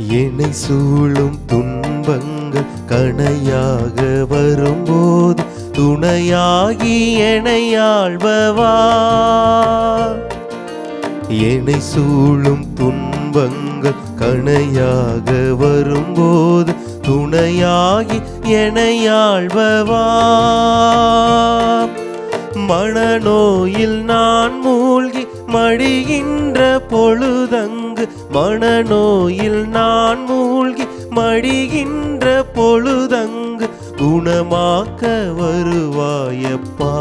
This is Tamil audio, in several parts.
என்னை சூழும் துன்பங்கள் கணையாக வரும்போது துணையாகி என்னை ஆள்பவா என்னை சூழும் துன்பங்கள் கணையாக வரும்போது துணையாகி என்னை ஆள்பவா மனநோயில் நான் மூழ்கி மடிகின்ற பொழுதங்கு மனநோயில் நான் மூழ்கி மடிகின்ற பொழுதங்கு குணமாக்க வருவாயப்பா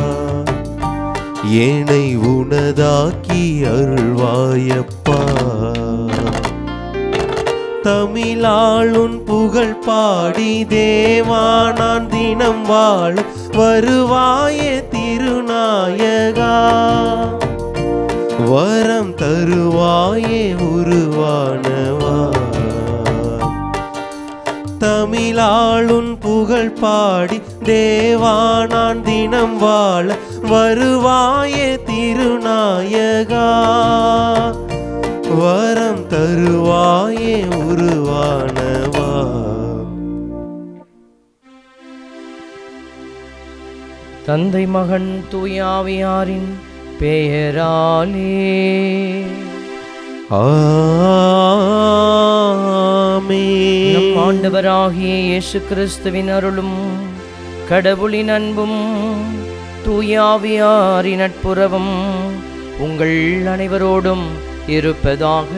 ஏனை உனதாக்கி அருள்வாயப்பா தமிழாளுன் புகழ் பாடி தேவா நான் தினம் வாழ வருவாயே திருநாயகா வரம் தருவாயே உருவானவா தமிழாளுன் புகழ் பாடி தேவா நான் தினம் வாழ வருவாயே திருநாயகா வரம் தருவாயே உருவானவா தந்தை மகன் தூயாவியாரின் பெயராலே ஆமென். நம் ஆண்டவராகிய இயேசு கிறிஸ்துவின் அருளும் கடவுளின் அன்பும் தூயாவியாரின் நட்புறவும் உங்கள் அனைவரோடும் இருப்பதாக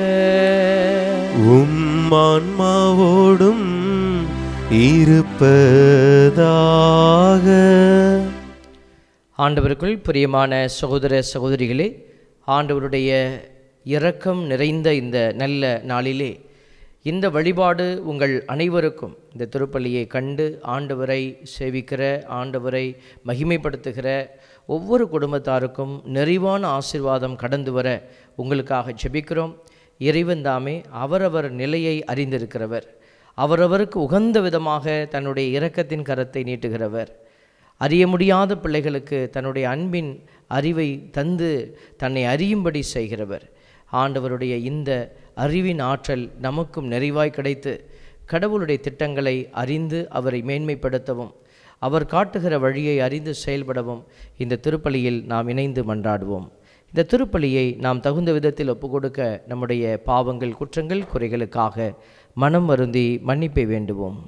உம் ஆன்மாவோடும் இருப்பதாக ஆண்டவருக்குள் பிரியமான சகோதர சகோதரிகளே ஆண்டவருடைய இரக்கம் நிறைந்த இந்த நல்ல நாளிலே இந்த வழிபாடு உங்கள் அனைவருக்கும் இந்த திருப்பலியை கண்டு ஆண்டவரை சேவிக்கிற ஆண்டவரை மகிமைப்படுத்துகிற ஒவ்வொரு குடும்பத்தாருக்கும் நிறைவான ஆசீர்வாதம் கடந்து வர உங்களுக்காக ஜெபிக்கிறோம் இறைவன் தாமே அவரவர் நிலையை அறிந்திருக்கிறவர் அவரவருக்கு உகந்த விதமாக தன்னுடைய இரக்கத்தின் கரத்தை நீட்டுகிறவர் அறிய முடியாத பிள்ளைகளுக்கு தன்னுடைய அன்பின் அறிவை தந்து தன்னை அறியும்படி செய்கிறவர் ஆண்டவருடைய இந்த அறிவின் ஆற்றல் நமக்கும் நிறைவாய் கிடைத்து கடவுளுடைய திட்டங்களை அறிந்து அவரை மேன்மைப்படுத்தவும் அவர் காட்டுகிற வழியை அறிந்து செயல்படவும் இந்த திருப்பலியில் நாம் இணைந்து மன்றாடுவோம் இந்த திருப்பலியை நாம் தகுந்த விதத்தில் ஒப்புக்கொடுக்க நம்முடைய பாவங்கள் குற்றங்கள் குறைகளுக்காக மனம் வருந்தி மன்னிப்பை வேண்டுவோம்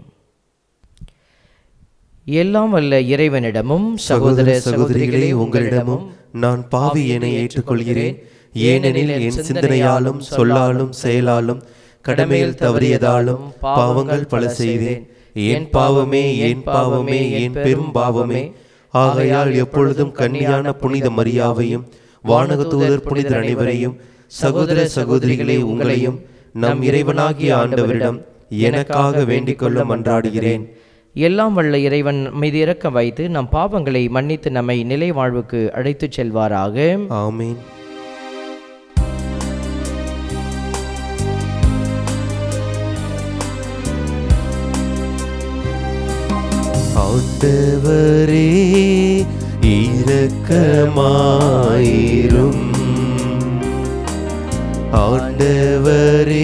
எல்லாம் வல்ல இறைவனிடமும் சகோதர சகோதரிகளே உங்களிடமும் நான் பாவி என ஏற்றுக்கொள்கிறேன் ஏனெனில் என் சிந்தனையாலும் சொல்லாலும் செயலாலும் கடமையில் தவறியதாலும் பாவங்கள் பல செய்தேன் என் பாவமே என் பாவமே என் பெரும் பாவமே ஆகையால் எப்பொழுதும் கன்னியான புனித மரியாவையும் வானகதூதர் புனிதர் அனைவரையும் சகோதர சகோதரிகளே உங்களையும் நம் இறைவனாகிய ஆண்டவரிடம் எனக்காக வேண்டிக் கொள்ள மன்றாடுகிறேன் எல்லாம் வல்ல இறைவன் மீது இறக்க வைத்து நம் பாவங்களை மன்னித்து நம்மை நிலை வாழ்வுக்கு அழைத்துச் செல்வாராக ஆமென் ஆண்டவரே இரக்கமாயிரும் ஆண்டவரே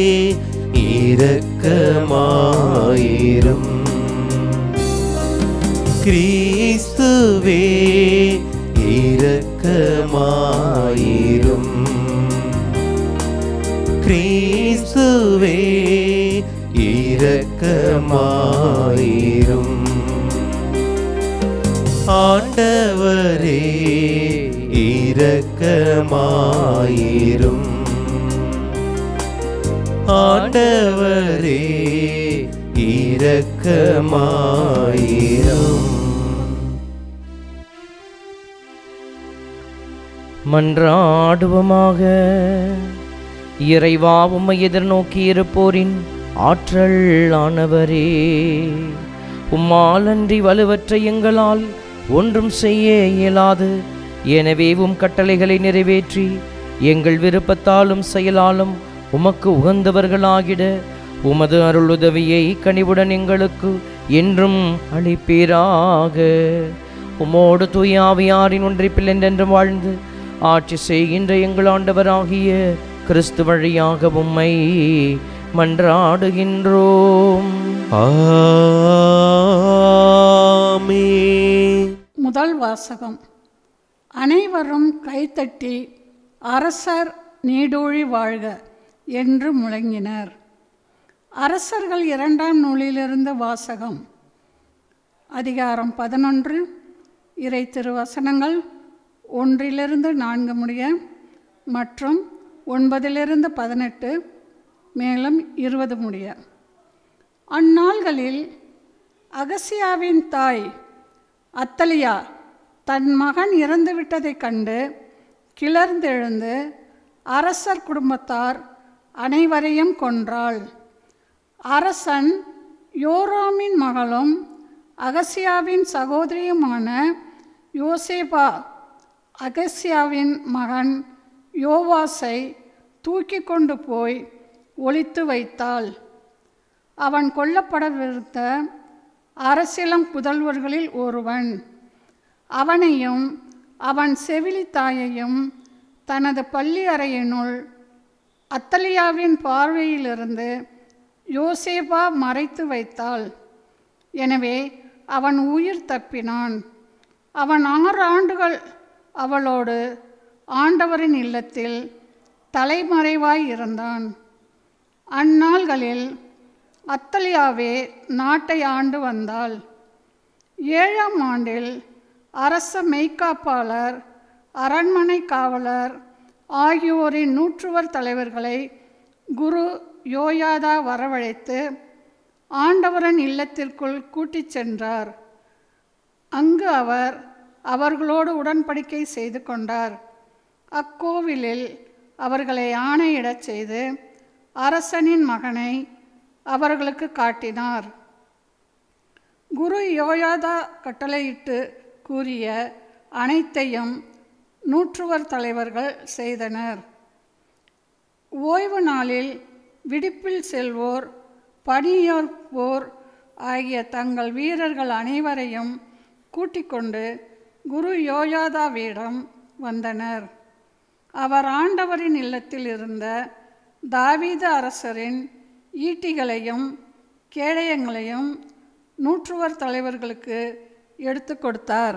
இரக்கமாயிரும் கிறிஸ்துவே இரக்கமாயிரும் கிறிஸ்துவே இரக்கமாயிரும் ஆண்டவரே இரக்கமாயிரும் ஆண்டவரே இரக்கமாயிரும் மன்றாடுவோமாக இறைவா உம்மை எதிர்நோக்கி இருப்போரின் ஆற்றல் ஆனவரே உம்மால் அன்றி வலுவற்ற எங்களால் ஒன்றும் செய்ய இயலாது எனவே உம் கட்டளைகளை நிறைவேற்றி எங்கள் விருப்பத்தாலும் செயலாலும் உமக்கு உகந்தவர்களாகிட உமது அருளுதவியை கனிவுடன் எங்களுக்கு என்றும் அளிப்பீராக உமோடு தூயாவியாரின் ஒன்றிப்பில் என்றென்றும் வாழ்ந்து ஆட்சி செய்கின்ற எங்கள் ஆண்டவராகிய கிறிஸ்து வழியாக உம்மை மன்றாடுகின்றோம் ஆமென் முதல் வாசகம் அனைவரும் கைத்தட்டி அரசர் நீடூழி வாழ்க என்று முழங்கினர் அரசர்கள் இரண்டாம் நூலிலிருந்து வாசகம் அதிகாரம் பதினொன்று இறை திருவசனங்கள் ஒன்றிலிருந்து நான்கு முடிய மற்றும் ஒன்பதிலிருந்து பதினெட்டு மேலும் இருபது முடிய அந்நாள்களில் அகசியாவின் தாய் அத்தலியா தன் மகன் இறந்துவிட்டதைக் கண்டு கிளர்ந்தெழுந்து அரசர் குடும்பத்தார் அனைவரையும் கொன்றாள் அரசன் யோராமின் மகளும் அகசியாவின் சகோதரியுமான யோசேபா அகசியாவின் மகன் யோவாசை தூக்கி கொண்டு போய் ஒளித்து வைத்தாள் அவன் கொல்லப்படவிருந்த அரசிலம் புதல்வர்களில் ஒருவன் அவனையும் அவன் செவிலி தாயையும் தனது பள்ளி அறையினுள் அத்தலியாவின் பார்வையிலிருந்து யோசேபா மறைத்து வைத்தாள் எனவே அவன் உயிர் தப்பினான் அவன் ஆறு ஆண்டுகள் அவளோடு ஆண்டவரின் இல்லத்தில் தலைமறைவாய் இருந்தான் அந்நாள்களில் அத்தலியாவே நாட்டை ஆண்டு வந்தாள் ஏழாம் ஆண்டில் அரச மெய்க்காப்பாளர் அரண்மனை காவலர் ஆகியோரின் நூற்றுவர் தலைவர்களை குரு யோயாதா வரவழைத்து ஆண்டவரின் இல்லத்திற்குள் கூட்டிச் சென்றார் அங்கு அவர் அவர்களோடு உடன்படிக்கை செய்து கொண்டார் அக்கோவிலில் அவர்களை ஆணையிடச் செய்து அரசனின் மகனை அவர்களுக்கு காட்டினார் குரு யோயாதா கட்டளையிட்டு கூறிய அனைத்தையும் நூற்றுவர் தலைவர்கள் செய்தனர் ஓய்வு நாளில் விடுப்பில் செல்வோர் பணியோர்ப்போர் ஆகிய தங்கள் வீரர்கள் அனைவரையும் கூட்டிக் கொண்டு குரு யோயாதாவிடம் வந்தனர் அவர் ஆண்டவரின் இல்லத்தில் இருந்த தாவீது அரசரின் ஈட்டிகளையும் கேடயங்களையும் நூற்றுவர் தலைவர்களுக்கு எடுத்து கொடுத்தார்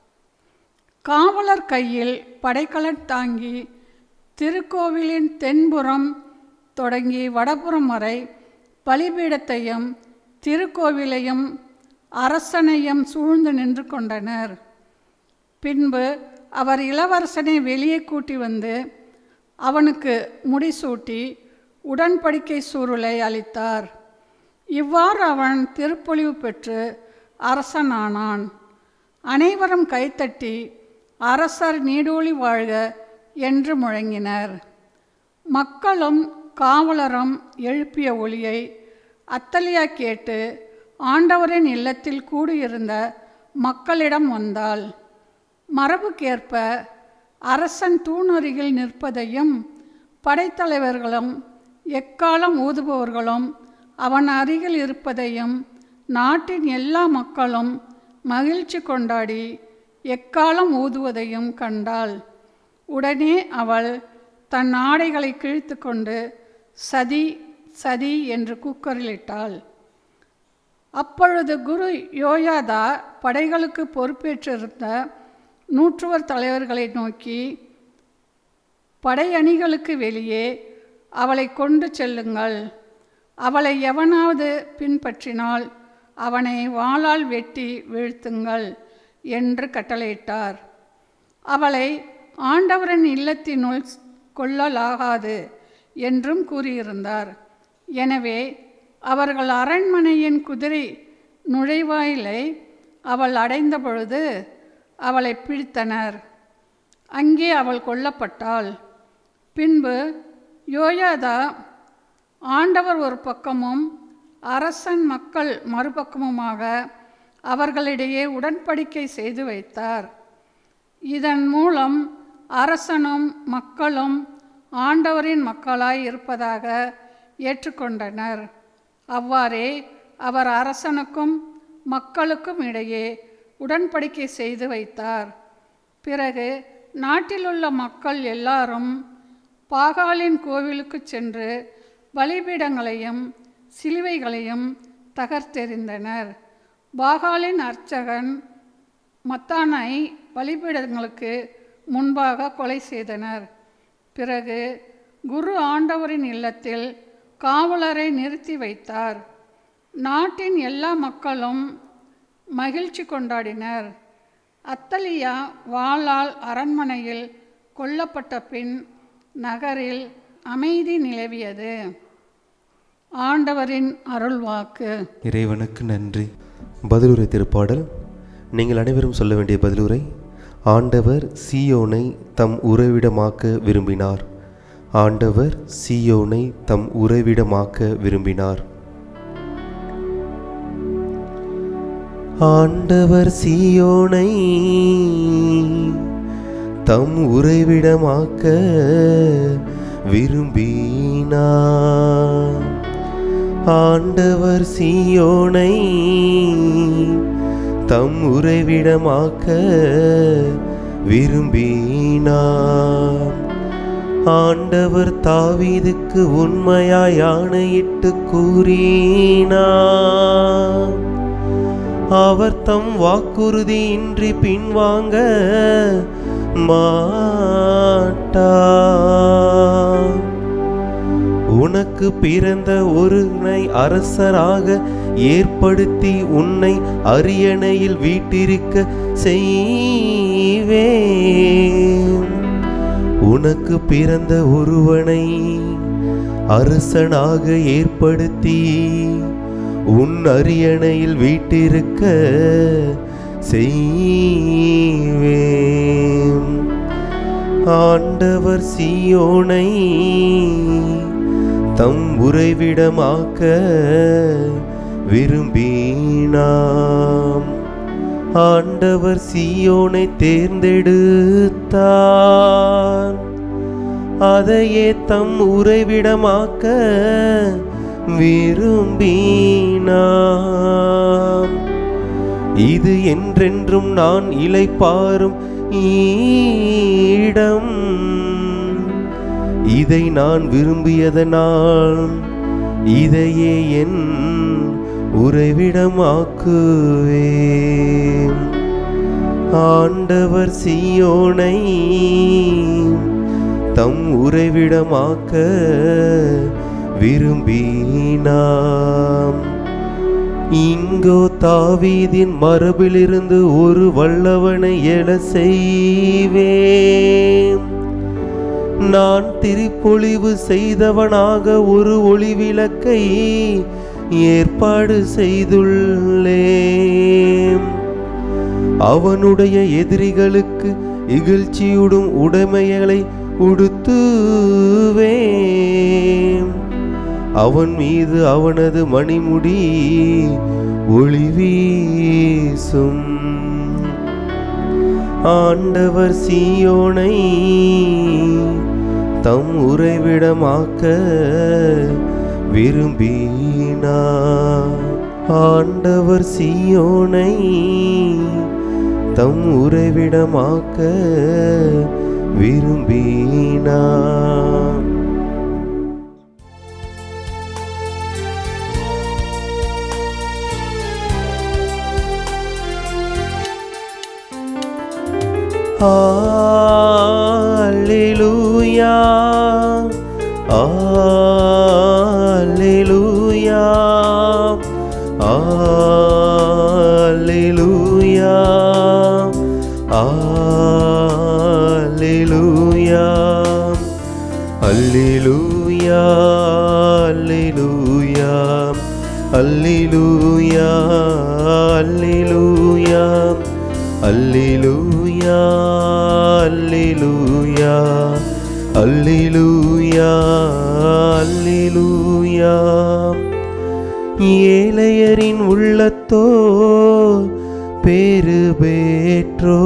காவலர் கையில் படைக்கலன் தாங்கி திருக்கோவிலின் தென்புறம் தொடங்கி வடபுறம் வரை பலிபீடத்தையும் திருக்கோவிலையும் அரசனையும் சூழ்ந்து நின்று கொண்டனர் பின்பு அவர் இளவரசனை வெளியே கூட்டி வந்து அவனுக்கு முடிசூட்டி உடன்படிக்கை சூருளை அளித்தார் இவ்வாறு அவன் திருப்பொழிவு பெற்று அரசனானான் அனைவரும் கைத்தட்டி அரசர் நீடூழி வாழ்க என்று முழங்கினர் மக்களும் காவலரும் எழுப்பிய ஒளியை அத்தலியா கேட்டு ஆண்டவரின் இல்லத்தில் கூடியிருந்த மக்களிடம் வந்தாள் மரபுக்கேற்ப அரசன் தூணருகில் நிற்பதையும் படைத்தலைவர்களும் எக்காலம் ஊதுபவர்களும் அவன் அருகில் இருப்பதையும் நாட்டின் எல்லா மக்களும் மகிழ்ச்சி கொண்டாடி எக்காலம் ஊதுவதையும் கண்டாள் உடனே அவள் தன் ஆடைகளை கிழித்து கொண்டு சதி சதி என்று கூக்குரலிட்டாள் அப்பொழுது குரு யோயாதா படைகளுக்கு பொறுப்பேற்றிருந்த நூற்றுவர் தலைவர்களை நோக்கி படையணிகளுக்கு வெளியே அவளை கொண்டு செல்லுங்கள் அவளை எவனாவது பின்பற்றினால் அவனை வாளால் வெட்டி வீழ்த்துங்கள் என்று கட்டளையிட்டார் அவளை ஆண்டவரின் இல்லத்தினுள் கொள்ளலாகாது என்றும் கூறியிருந்தார் எனவே அவர்கள் அரண்மனையின் குதிரை நுழைவாயிலை அவள் அடைந்த பொழுது அவளை பிடித்தனர் அங்கே அவள் கொல்லப்பட்டாள் பின்பு யோயாதா ஆண்டவர் ஒரு பக்கமும் அரசன் மக்கள் மறுபக்கமுமாக அவர்களிடையே உடன்படிக்கை செய்து வைத்தார் இதன் மூலம் அரசனும் மக்களும் ஆண்டவரின் மக்களாய் இருப்பதாக ஏற்றுக்கொண்டனர் அவ்வாறே அவர் அரசனுக்கும் மக்களுக்கும் இடையே உடன்படிக்கை செய்து வைத்தார் பிறகு நாட்டிலுள்ள மக்கள் எல்லாரும் பாகாலின் கோவிலுக்கு சென்று பலிபீடங்களையும் சிலுவைகளையும் தகர்த்தெறிந்தனர் பாகாலின் அர்ச்சகன் மத்தானை பலிபீடங்களுக்கு முன்பாக கொலை செய்தனர் பிறகு குரு ஆண்டவரின் இல்லத்தில் காவலரை நிறுத்தி வைத்தார் நாட்டின் எல்லா மக்களும் மகிழ்ச்சி கொண்டாடினர் அத்தலியா வாளால் அரண்மனையில் கொல்லப்பட்ட பின் நகரில் அமைதி நிலவியது ஆண்டவரின் அருள்வாக்கு இறைவனுக்கு நன்றி பதிலுரை திருப்பாடல் நீங்கள் அனைவரும் சொல்ல வேண்டிய பதிலுரை ஆண்டவர் சீயோனை தம் உறைவிடமாக்க விரும்பினார் ஆண்டவர் சீயோனை தம் உறைவிடமாக்க விரும்பினார் ஆண்டவர் சீயோனை தம் உறைவிடமாக்க விரும்பினார் ஆண்டவர் சீயோனை தம் உறைவிடமாக்க விரும்பினார் ஆண்டவர் தாவீதுக்கு உண்மையாய் ஆணையிட்டு கூறினார் அவர் தம் வாக்குறுதியின்றி பின்வாங்க மாட்டார் உனக்கு பிறந்த ஒருவனை அரசராக ஏற்படுத்தி உன்னை அரியணையில் வீட்டிருக்க செய்வேன் உனக்கு பிறந்த ஒருவனை அரசனாக ஏற்படுத்தி உன் அரியணையில் வீட்டிருக்க செய்வேன் ஆண்டவர் சீயோனை தம் உறைவிடமாக்க விரும்பினாம் ஆண்டவர் சீயோனை தேர்ந்தெடுத்தார் அதையே தம் உறைவிடமாக்க விரும்பினாம் இது என்றென்றும் நான் இளைப்பாரும் ஈடம் இதை நான் விரும்பியதனால் இதையே என் உறைவிடமாக்குவேன் ஆண்டவர் சீயோனை தம் உறைவிடமாக்க விரும்பினாம் இங்கோ தாவீதின் மரபிலிருந்து ஒரு வல்லவனை எழ செய்வேன் நான் திருப்பொழிவு செய்தவனாக ஒரு ஒளிவிளக்கை ஏற்பாடு செய்துள்ளேன் அவனுடைய எதிரிகளுக்கு இகழ்ச்சியுடும் உடைமைகளை உடுத்துவேன் அவன் மீது அவனது மணிமுடி ஒளி வீசும் ஆண்டவர் சீயோனை தம் உறைவிடமாக்க விரும்பினார் ஆண்டவர் சீயோனை தம் உறைவிடமாக்க விரும்பினார் Alleluia. Alleluia. Alleluia. Alleluia. Alleluia. Alleluia. Alleluia. Alleluia. Alleluia. Alleluia. Alleluia. ஏழையரின் உள்ளத்தோ பேறு பெற்றோ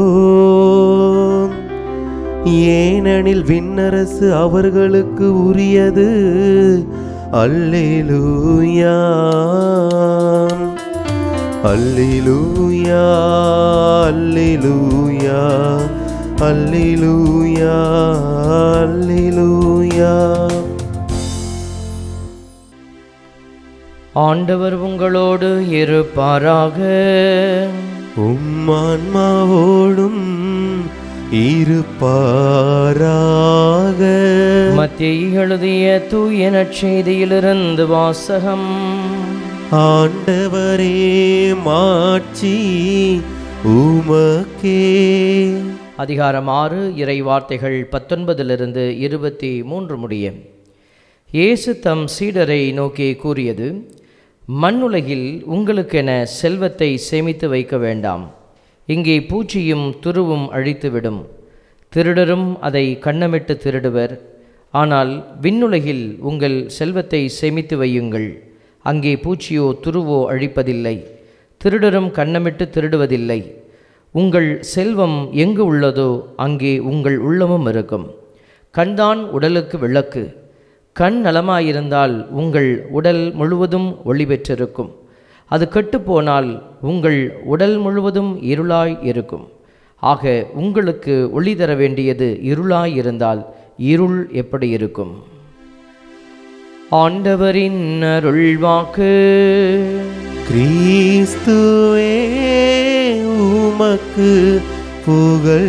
ஏனெனில் விண்ணரசு அவர்களுக்கு உரியது அல்லேலூயா அல்லேலூயா அல்லேலூயா அல்லேலூயா அல்லேலூயா ஆண்டவர் உங்களோடு இருப்பாராக உம் ஆன்மாவோடும் இருப்பாராக மத்திய எழுதிய தூய நற்செய்தியிலிருந்து வாசகம் ஆண்டவரே மாட்சி உமக்கே அதிகாரம் ஆறு இறை வார்த்தைகள் பத்தொன்பதிலிருந்து இருபத்தி மூன்று முடிய இயேசு தம் சீடரை நோக்கி கூறியது மண்ணுலகில் உங்களுக்கென செல்வத்தை சேமித்து வைக்க வேண்டாம் இங்கே பூச்சியும் துருவும் அழித்துவிடும் திருடரும் அதை கண்ணமிட்டு திருடுவர் ஆனால் விண்ணுலகில் உங்கள் செல்வத்தை சேமித்து வையுங்கள் அங்கே பூச்சியோ துருவோ அழிப்பதில்லை திருடரும் கண்ணமிட்டு திருடுவதில்லை உங்கள் செல்வம் எங்கு உள்ளதோ அங்கே உங்கள் உள்ளமும் இருக்கும் கண்தான் உடலுக்கு விளக்கு கண் நலமாயிருந்தால் உங்கள் உடல் முழுவதும் ஒளி பெற்றிருக்கும் அது கெட்டுப்போனால் உங்கள் உடல் முழுவதும் இருளாய் இருக்கும் ஆக உங்களுக்கு ஒளி தர வேண்டியது இருளாய் இருந்தால் இருள் எப்படி இருக்கும் ஆண்டவரின் அருள்வாக்கு கிறிஸ்துவே உமக்கு புகழ்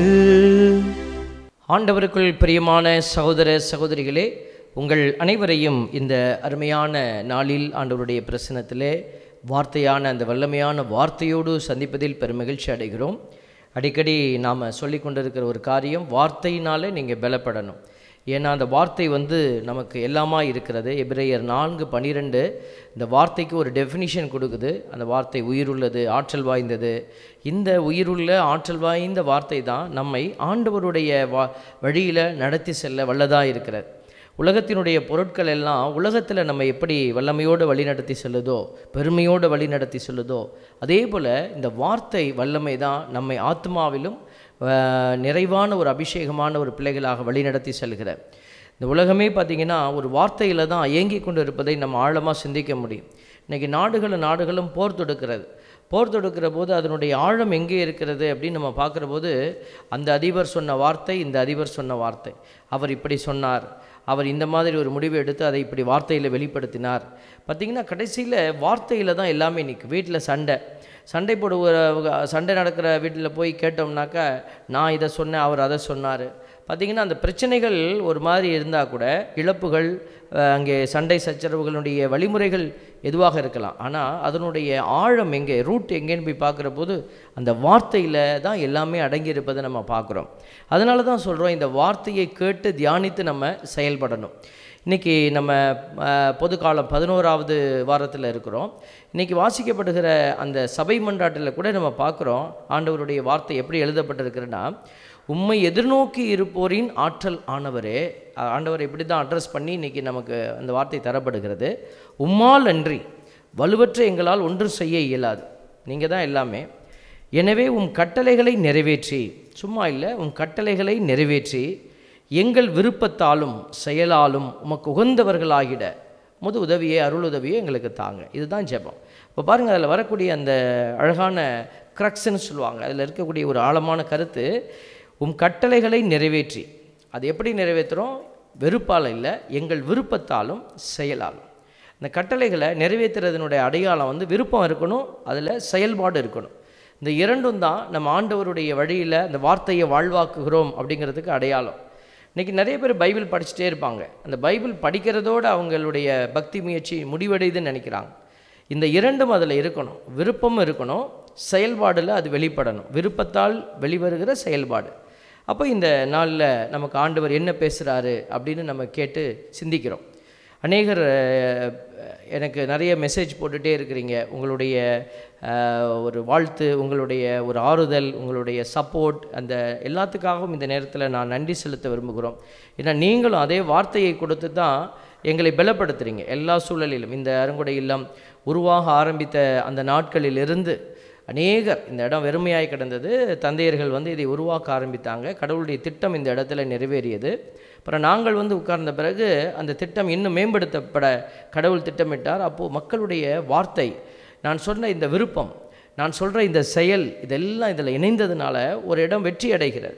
ஆண்டவருக்குள் பிரியமான சகோதர சகோதரிகளே உங்கள் அனைவரையும் இந்த அருமையான நாளில் ஆண்டவருடைய பிரசனத்திலே வார்த்தையான அந்த வல்லமையான வார்த்தையோடு சந்திப்பதில் பெருமகிழ்ச்சி அடைகிறோம் அடிக்கடி நாம் சொல்லி கொண்டிருக்கிற ஒரு காரியம் வார்த்தையினாலே நீங்கள் பலப்படணும் ஏன்னா அந்த வார்த்தை வந்து நமக்கு எல்லாமா இருக்கிறது எபிரேயர் நான்கு பன்னிரெண்டு இந்த வார்த்தைக்கு ஒரு டெஃபினிஷன் கொடுக்குது அந்த வார்த்தை உயிருள்ளது ஆற்றல் வாய்ந்தது இந்த உயிருள்ள ஆற்றல் வாய்ந்த வார்த்தை தான் நம்மை ஆண்டவருடைய வா வழியில் நடத்தி செல்ல வல்லதாக இருக்கிறது உலகத்தினுடைய பொருட்கள் எல்லாம் உலகத்தில் நம்ம எப்படி வல்லமையோடு வழிநடத்தி செல்லுதோ பெருமையோடு வழிநடத்தி செல்லுதோ அதே போல் இந்த வார்த்தை வல்லமை தான் நம்மை ஆத்மாவிலும் அஹ், நிறைவான ஒரு அபிஷேகமான ஒரு பிள்ளைகளாக வழிநடத்தி செல்கிற இந்த உலகமே பார்த்திங்கன்னா ஒரு வார்த்தையில் தான் இயங்கி கொண்டு இருப்பதை நம்ம ஆழமாக சிந்திக்க முடியும் இன்றைக்கி நாடுகளும் நாடுகளும் போர் தொடுக்கிறது போர் தொடுக்கிற போது அதனுடைய ஆழம் எங்கே இருக்கிறது அப்படின்னு நம்ம பார்க்குற போது அந்த அதிபர் சொன்ன வார்த்தை இந்த அதிபர் சொன்ன வார்த்தை அவர் இப்படி சொன்னார் அவர் இந்த மாதிரி ஒரு முடிவு எடுத்து அதை இப்படி வார்த்தையில் வெளிப்படுத்தினார் பார்த்திங்கன்னா கடைசியில் வார்த்தையில் தான் எல்லாமே நிற்கும் வீட்டில் சண்டை சண்டை போடுகிற சண்டை நடக்கிற வீட்டில் போய் கேட்டோம்னாக்கா நான் இதை சொன்னேன் அவர் அதை சொன்னார் பார்த்திங்கன்னா அந்த பிரச்சனைகள் ஒரு மாதிரி இருந்தால் கூட இழப்புகள் அஹ், அங்கே சண்டை சச்சரவுகளுடைய வழிமுறைகள் எதுவாக இருக்கலாம் ஆனால் அதனுடைய ஆழம் எங்கே ரூட் எங்கேன்னு போய் பார்க்குற போது அந்த வார்த்தையில் தான் எல்லாமே அடங்கியிருப்பதை நம்ம பார்க்குறோம் அதனால தான் சொல்கிறோம் இந்த வார்த்தையை கேட்டு தியானித்து நம்ம செயல்படணும் இன்றைக்கி நம்ம அஹ், பொதுக்காலம் பதினோராவது வாரத்தில் இருக்கிறோம் இன்றைக்கி வாசிக்கப்படுகிற அந்த சபை மன்றாட்டில் கூட நம்ம பார்க்குறோம் ஆண்டவருடைய வார்த்தை எப்படி எழுதப்பட்டிருக்குன்னா உம்மை எதிர்நோக்கி இருப்போரின் ஆற்றல் ஆனவரே அஹ், ஆண்டவர் இப்படி தான் அட்ரஸ் பண்ணி இன்றைக்கி நமக்கு அந்த வார்த்தை தரப்படுகிறது உம்மால் அன்றி வலுவற்ற எங்களால் ஒன்றும் செய்ய இயலாது நீங்கள் தான் எல்லாமே எனவே உம் கட்டளைகளை நிறைவேற்றி சும்மா இல்லை உம் கட்டளைகளை நிறைவேற்றி எங்கள் விருப்பத்தாலும் செயலாலும் உமக்கு உகந்தவர்களாகிட முது உதவியை அருள் உதவியை எங்களுக்கு தாங்க இதுதான் ஜெபம் இப்போ பாருங்கள் அதில் வரக்கூடிய அந்த அழகான க்ரக்ஸ்ன்னு சொல்லுவாங்க அதில் இருக்கக்கூடிய ஒரு ஆழமான கருத்து உம் கட்டளைகளை நிறைவேற்றி அது எப்படி நிறைவேற்றுறோம் வெறுப்பால் இல்லை எங்கள் விருப்பத்தாலும் செயலாலும் இந்த கட்டளைகளை நிறைவேற்றுறதுனுடைய அடையாளம் வந்து விருப்பம் இருக்கணும் அதில் செயல்பாடு இருக்கணும் இந்த இரண்டும் தான் நம்ம ஆண்டவருடைய வழியில் அந்த வார்த்தையை வாழ்வாக்குகிறோம் அப்படிங்கிறதுக்கு அடையாளம் இன்றைக்கி நிறைய பேர் பைபிள் படிச்சுட்டே இருப்பாங்க அந்த பைபிள் படிக்கிறதோடு அவங்களுடைய பக்தி முயற்சி முடிவடையுதுன்னு நினைக்கிறாங்க இந்த இரண்டும் அதில் இருக்கணும் விருப்பமும் இருக்கணும் செயல்பாடில் அது வெளிப்படணும் விருப்பத்தால் வெளிவருகிற செயல்பாடு அப்போ இந்த நாளில் நமக்கு ஆண்டவர் என்ன பேசுகிறாரு அப்படின்னு நம்ம கேட்டு சிந்திக்கிறோம் அநேகர் அஹ், எனக்கு நிறைய மெசேஜ் போட்டுகிட்டே இருக்கிறீங்க உங்களுடைய அஹ், ஒரு வாழ்த்து உங்களுடைய ஒரு ஆறுதல் உங்களுடைய சப்போர்ட் அந்த எல்லாத்துக்காகவும் இந்த நேரத்தில் நான் நன்றி செலுத்த விரும்புகிறோம் ஏன்னா நீங்களும் அதே வார்த்தையை கொடுத்து தான் எங்களை பலப்படுத்துறீங்க எல்லா சூழலிலும் இந்த அருங்குடை இல்லம் உருவாக ஆரம்பித்த அந்த நாட்களிலிருந்து அநேகர் இந்த இடம் வெறுமையாய் கிடந்தது தந்தையர்கள் வந்து இதை உருவாக்க ஆரம்பித்தாங்க கடவுளுடைய திட்டம் இந்த இடத்துல நிறைவேறியது அப்புறம் நாங்கள் வந்து உட்கார்ந்த பிறகு அந்த திட்டம் இன்னும் மேம்படுத்தப்பட கடவுள் திட்டமிட்டார் அப்போது மக்களுடைய வார்த்தை நான் சொன்ன இந்த விருப்பம் நான் சொல்கிற இந்த செயல் இதெல்லாம் இதில் இணைந்ததுனால ஒரு இடம் வெற்றி அடைகிறது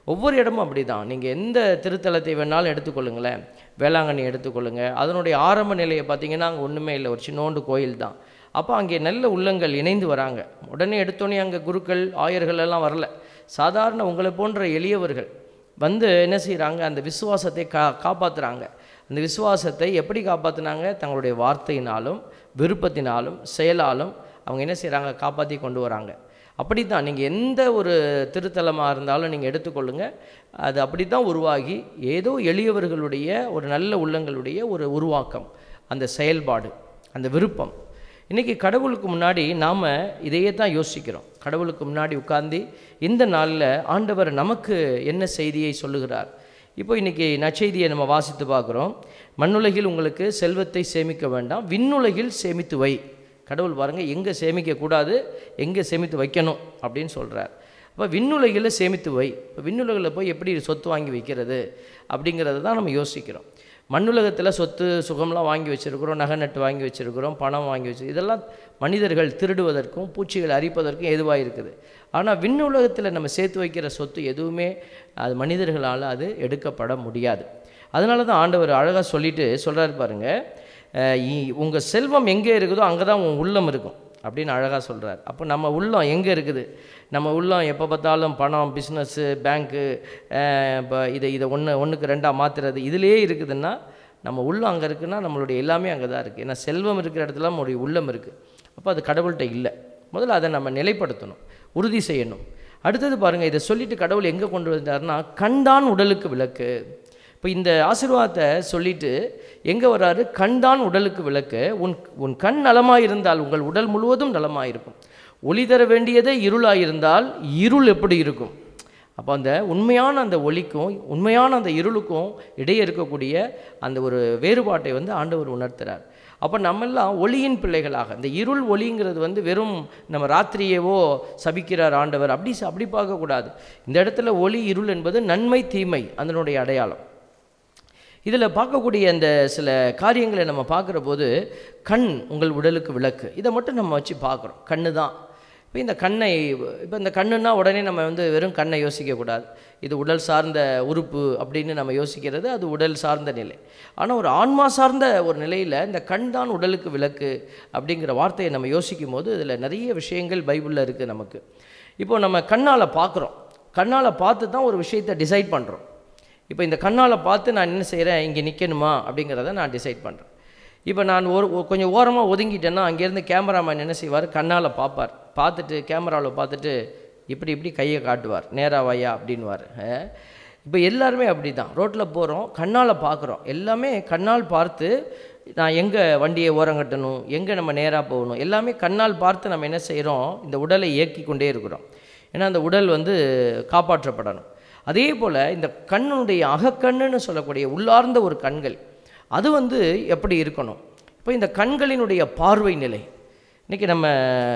ஒவ்வொரு இடமும் அப்படி தான் நீங்கள் எந்த திருத்தலத்தை வேணாலும் எடுத்துக்கொள்ளுங்களேன் வேளாங்கண்ணி எடுத்துக்கொள்ளுங்க அதனுடைய ஆரம்ப நிலையை பார்த்தீங்கன்னா அங்கே ஒன்றுமே இல்லை ஒரு சின்னோண்டு கோயில் தான் அப்போ அங்கே நல்ல உள்ளங்கள் இணைந்து வராங்க உடனே எடுத்தோடனே அங்கே குருக்கள் ஆயர்கள் எல்லாம் வரல சாதாரண உங்களை போன்ற எளியவர்கள் வந்து என்ன செய்கிறாங்க அந்த விசுவாசத்தை கா காப்பாற்றுறாங்க அந்த விசுவாசத்தை எப்படி காப்பாற்றினாங்க தங்களுடைய வார்த்தையினாலும் விருப்பத்தினாலும் செயலாலும் அவங்க என்ன செய்கிறாங்க காப்பாற்றி கொண்டு வராங்க அப்படி தான் நீங்கள் எந்த ஒரு திருத்தலமாக இருந்தாலும் நீங்கள் எடுத்துக்கொள்ளுங்க அது அப்படி தான் உருவாகி ஏதோ எளியவர்களுடைய ஒரு நல்ல உள்ளங்களுடைய ஒரு உருவாக்கம் அந்த செயல்பாடு அந்த விருப்பம் இன்றைக்கி கடவுளுக்கு முன்னாடி நாம் இதையே தான் யோசிக்கிறோம் கடவுளுக்கு முன்னாடி உட்கார்ந்து இந்த நாளில் ஆண்டவர் நமக்கு என்ன செய்தியை சொல்லுகிறார் இப்போ இன்றைக்கி நற்செய்தியை நம்ம வாசித்து பார்க்குறோம் மண்ணுலகில் உங்களுக்கு செல்வத்தை சேமிக்க வேண்டாம் விண்ணுலகில் சேமித்து வை கடவுள் பாருங்கள் எங்கே சேமிக்கக்கூடாது எங்கே சேமித்து வைக்கணும் அப்படின்னு சொல்கிறார் அப்போ விண்ணுலகில் சேமித்து வை இப்போ விண்ணுலகில் போய் எப்படி சொத்து வாங்கி வைக்கிறது அப்படிங்கிறத தான் நம்ம யோசிக்கிறோம் மண்ணுலகத்தில் சொத்து சுகம்லாம் வாங்கி வச்சுருக்கிறோம் நகை நட்டு வாங்கி வச்சுருக்கிறோம் பணம் வாங்கி வச்சு இதெல்லாம் மனிதர்கள் திருடுவதற்கும் பூச்சிகளை அரிப்பதற்கும் ஏதுவாக இருக்குது ஆனால் விண்ணுலகத்தில் நம்ம சேர்த்து வைக்கிற சொத்து எதுவுமே அது மனிதர்களால் அது எடுக்கப்பட முடியாது அதனால தான் ஆண்டவர் அழகாக சொல்லிட்டு சொல்கிறாரு பாருங்க உங்கள் செல்வம் எங்கே இருக்குதோ அங்கே தான் உன் உள்ளம் இருக்கும் அப்படின்னு அழகாக சொல்கிறார் அப்போ நம்ம உள்ளம் எங்கே இருக்குது நம்ம உள்ளம் எப்போ பார்த்தாலும் பணம் பிஸ்னஸ்ஸு பேங்க்கு இப்போ இதை இதை ஒன்று ஒன்றுக்கு ரெண்டாக மாற்றுறது இதிலே இருக்குதுன்னா நம்ம உள்ளம் அங்கே இருக்குன்னா நம்மளுடைய எல்லாமே அங்கே தான் இருக்குது ஏன்னா செல்வம் இருக்கிற இடத்துல நம்மளுடைய உள்ளம் இருக்குது அப்போ அது கடவுள்கிட்ட இல்லை முதல்ல அதை நம்ம நிலைப்படுத்தணும் உறுதி செய்யணும் அடுத்தது பாருங்கள் இதை சொல்லிட்டு கடவுள் எங்கே கொண்டு வந்தாருன்னா கண்தான் உடலுக்கு விளக்கு இப்போ இந்த ஆசீர்வாதத்தை சொல்லிட்டு எங்கே வராரு கண்தான் உடலுக்கு விளக்கு உன் உன் கண் நலமாக இருந்தால் உங்கள் உடல் முழுவதும் நலமாக இருக்கும் ஒளி தர வேண்டியதே இருளாக இருந்தால் இருள் எப்படி இருக்கும் அப்போ அந்த உண்மையான அந்த ஒளிக்கும் உண்மையான அந்த இருளுக்கும் இடையே இருக்கக்கூடிய அந்த ஒரு வேறுபாட்டை வந்து ஆண்டவர் உணர்த்துறார் அப்போ நம்மெல்லாம் ஒளியின் பிள்ளைகளாக இந்த இருள் ஒளிங்கிறது வந்து வெறும் நம்ம ராத்திரியேவோ சபிக்கிறார் ஆண்டவர் அப்படி அப்படி பார்க்கக்கூடாது இந்த இடத்துல ஒளி இருள் என்பது நன்மை தீமை அதனுடைய அடையாளம் இதில் பார்க்கக்கூடிய அந்த சில காரியங்களை நம்ம பார்க்குற போது கண் உங்கள் உடலுக்கு விளக்கு இதை மட்டும் நம்ம வச்சு பார்க்குறோம் கண்ணு தான் இப்போ இந்த கண்ணை இப்போ இந்த கண்ணுன்னா உடனே நம்ம வந்து வெறும் கண்ணை யோசிக்கக்கூடாது இது உடல் சார்ந்த உறுப்பு அப்படின்னு நம்ம யோசிக்கிறது அது உடல் சார்ந்த நிலை ஆனால் ஒரு ஆன்மா சார்ந்த ஒரு நிலையில் இந்த கண் தான் உடலுக்கு விளக்கு அப்படிங்கிற வார்த்தையை நம்ம யோசிக்கும் போது இதில் நிறைய விஷயங்கள் பைபிளில் இருக்குது நமக்கு இப்போ நம்ம கண்ணால் பார்க்குறோம் கண்ணால் பார்த்து தான் ஒரு விஷயத்தை டிசைட் பண்ணுறோம் இப்போ இந்த கண்ணால் பார்த்து நான் என்ன செய்கிறேன் இங்கே நிற்கணுமா அப்படிங்கிறத நான் டிசைட் பண்ணுறேன் இப்போ நான் ஒரு ஒ- கொஞ்சம் ஓரமாக ஒதுங்கிட்டேன்னா அங்கேருந்து கேமராமேன் என்ன செய்வார் கண்ணால் பார்ப்பார் பார்த்துட்டு கேமராவில் பார்த்துட்டு இப்படி இப்படி கையை காட்டுவார் நேரா வாயா அப்படின்வார் இப்போ எல்லாருமே அப்படி தான் ரோட்டில் போகிறோம் கண்ணால் பார்க்குறோம் எல்லாமே கண்ணால் பார்த்து நான் எங்கே வண்டியை ஓரங்கட்டணும் எங்கே நம்ம நேராக போகணும் எல்லாமே கண்ணால் பார்த்து நம்ம என்ன செய்கிறோம் இந்த உடலை இயக்கி கொண்டே இருக்கிறோம் ஏன்னா அந்த உடல் வந்து காப்பாற்றப்படணும் அதே போல் இந்த கண்ணுடைய அகக்கண்ணுன்னு சொல்லக்கூடிய உள்ளார்ந்த ஒரு கண்கள் அது வந்து எப்படி இருக்கணும் இப்போ இந்த கண்களினுடைய பார்வை நிலை இன்றைக்கி நம்ம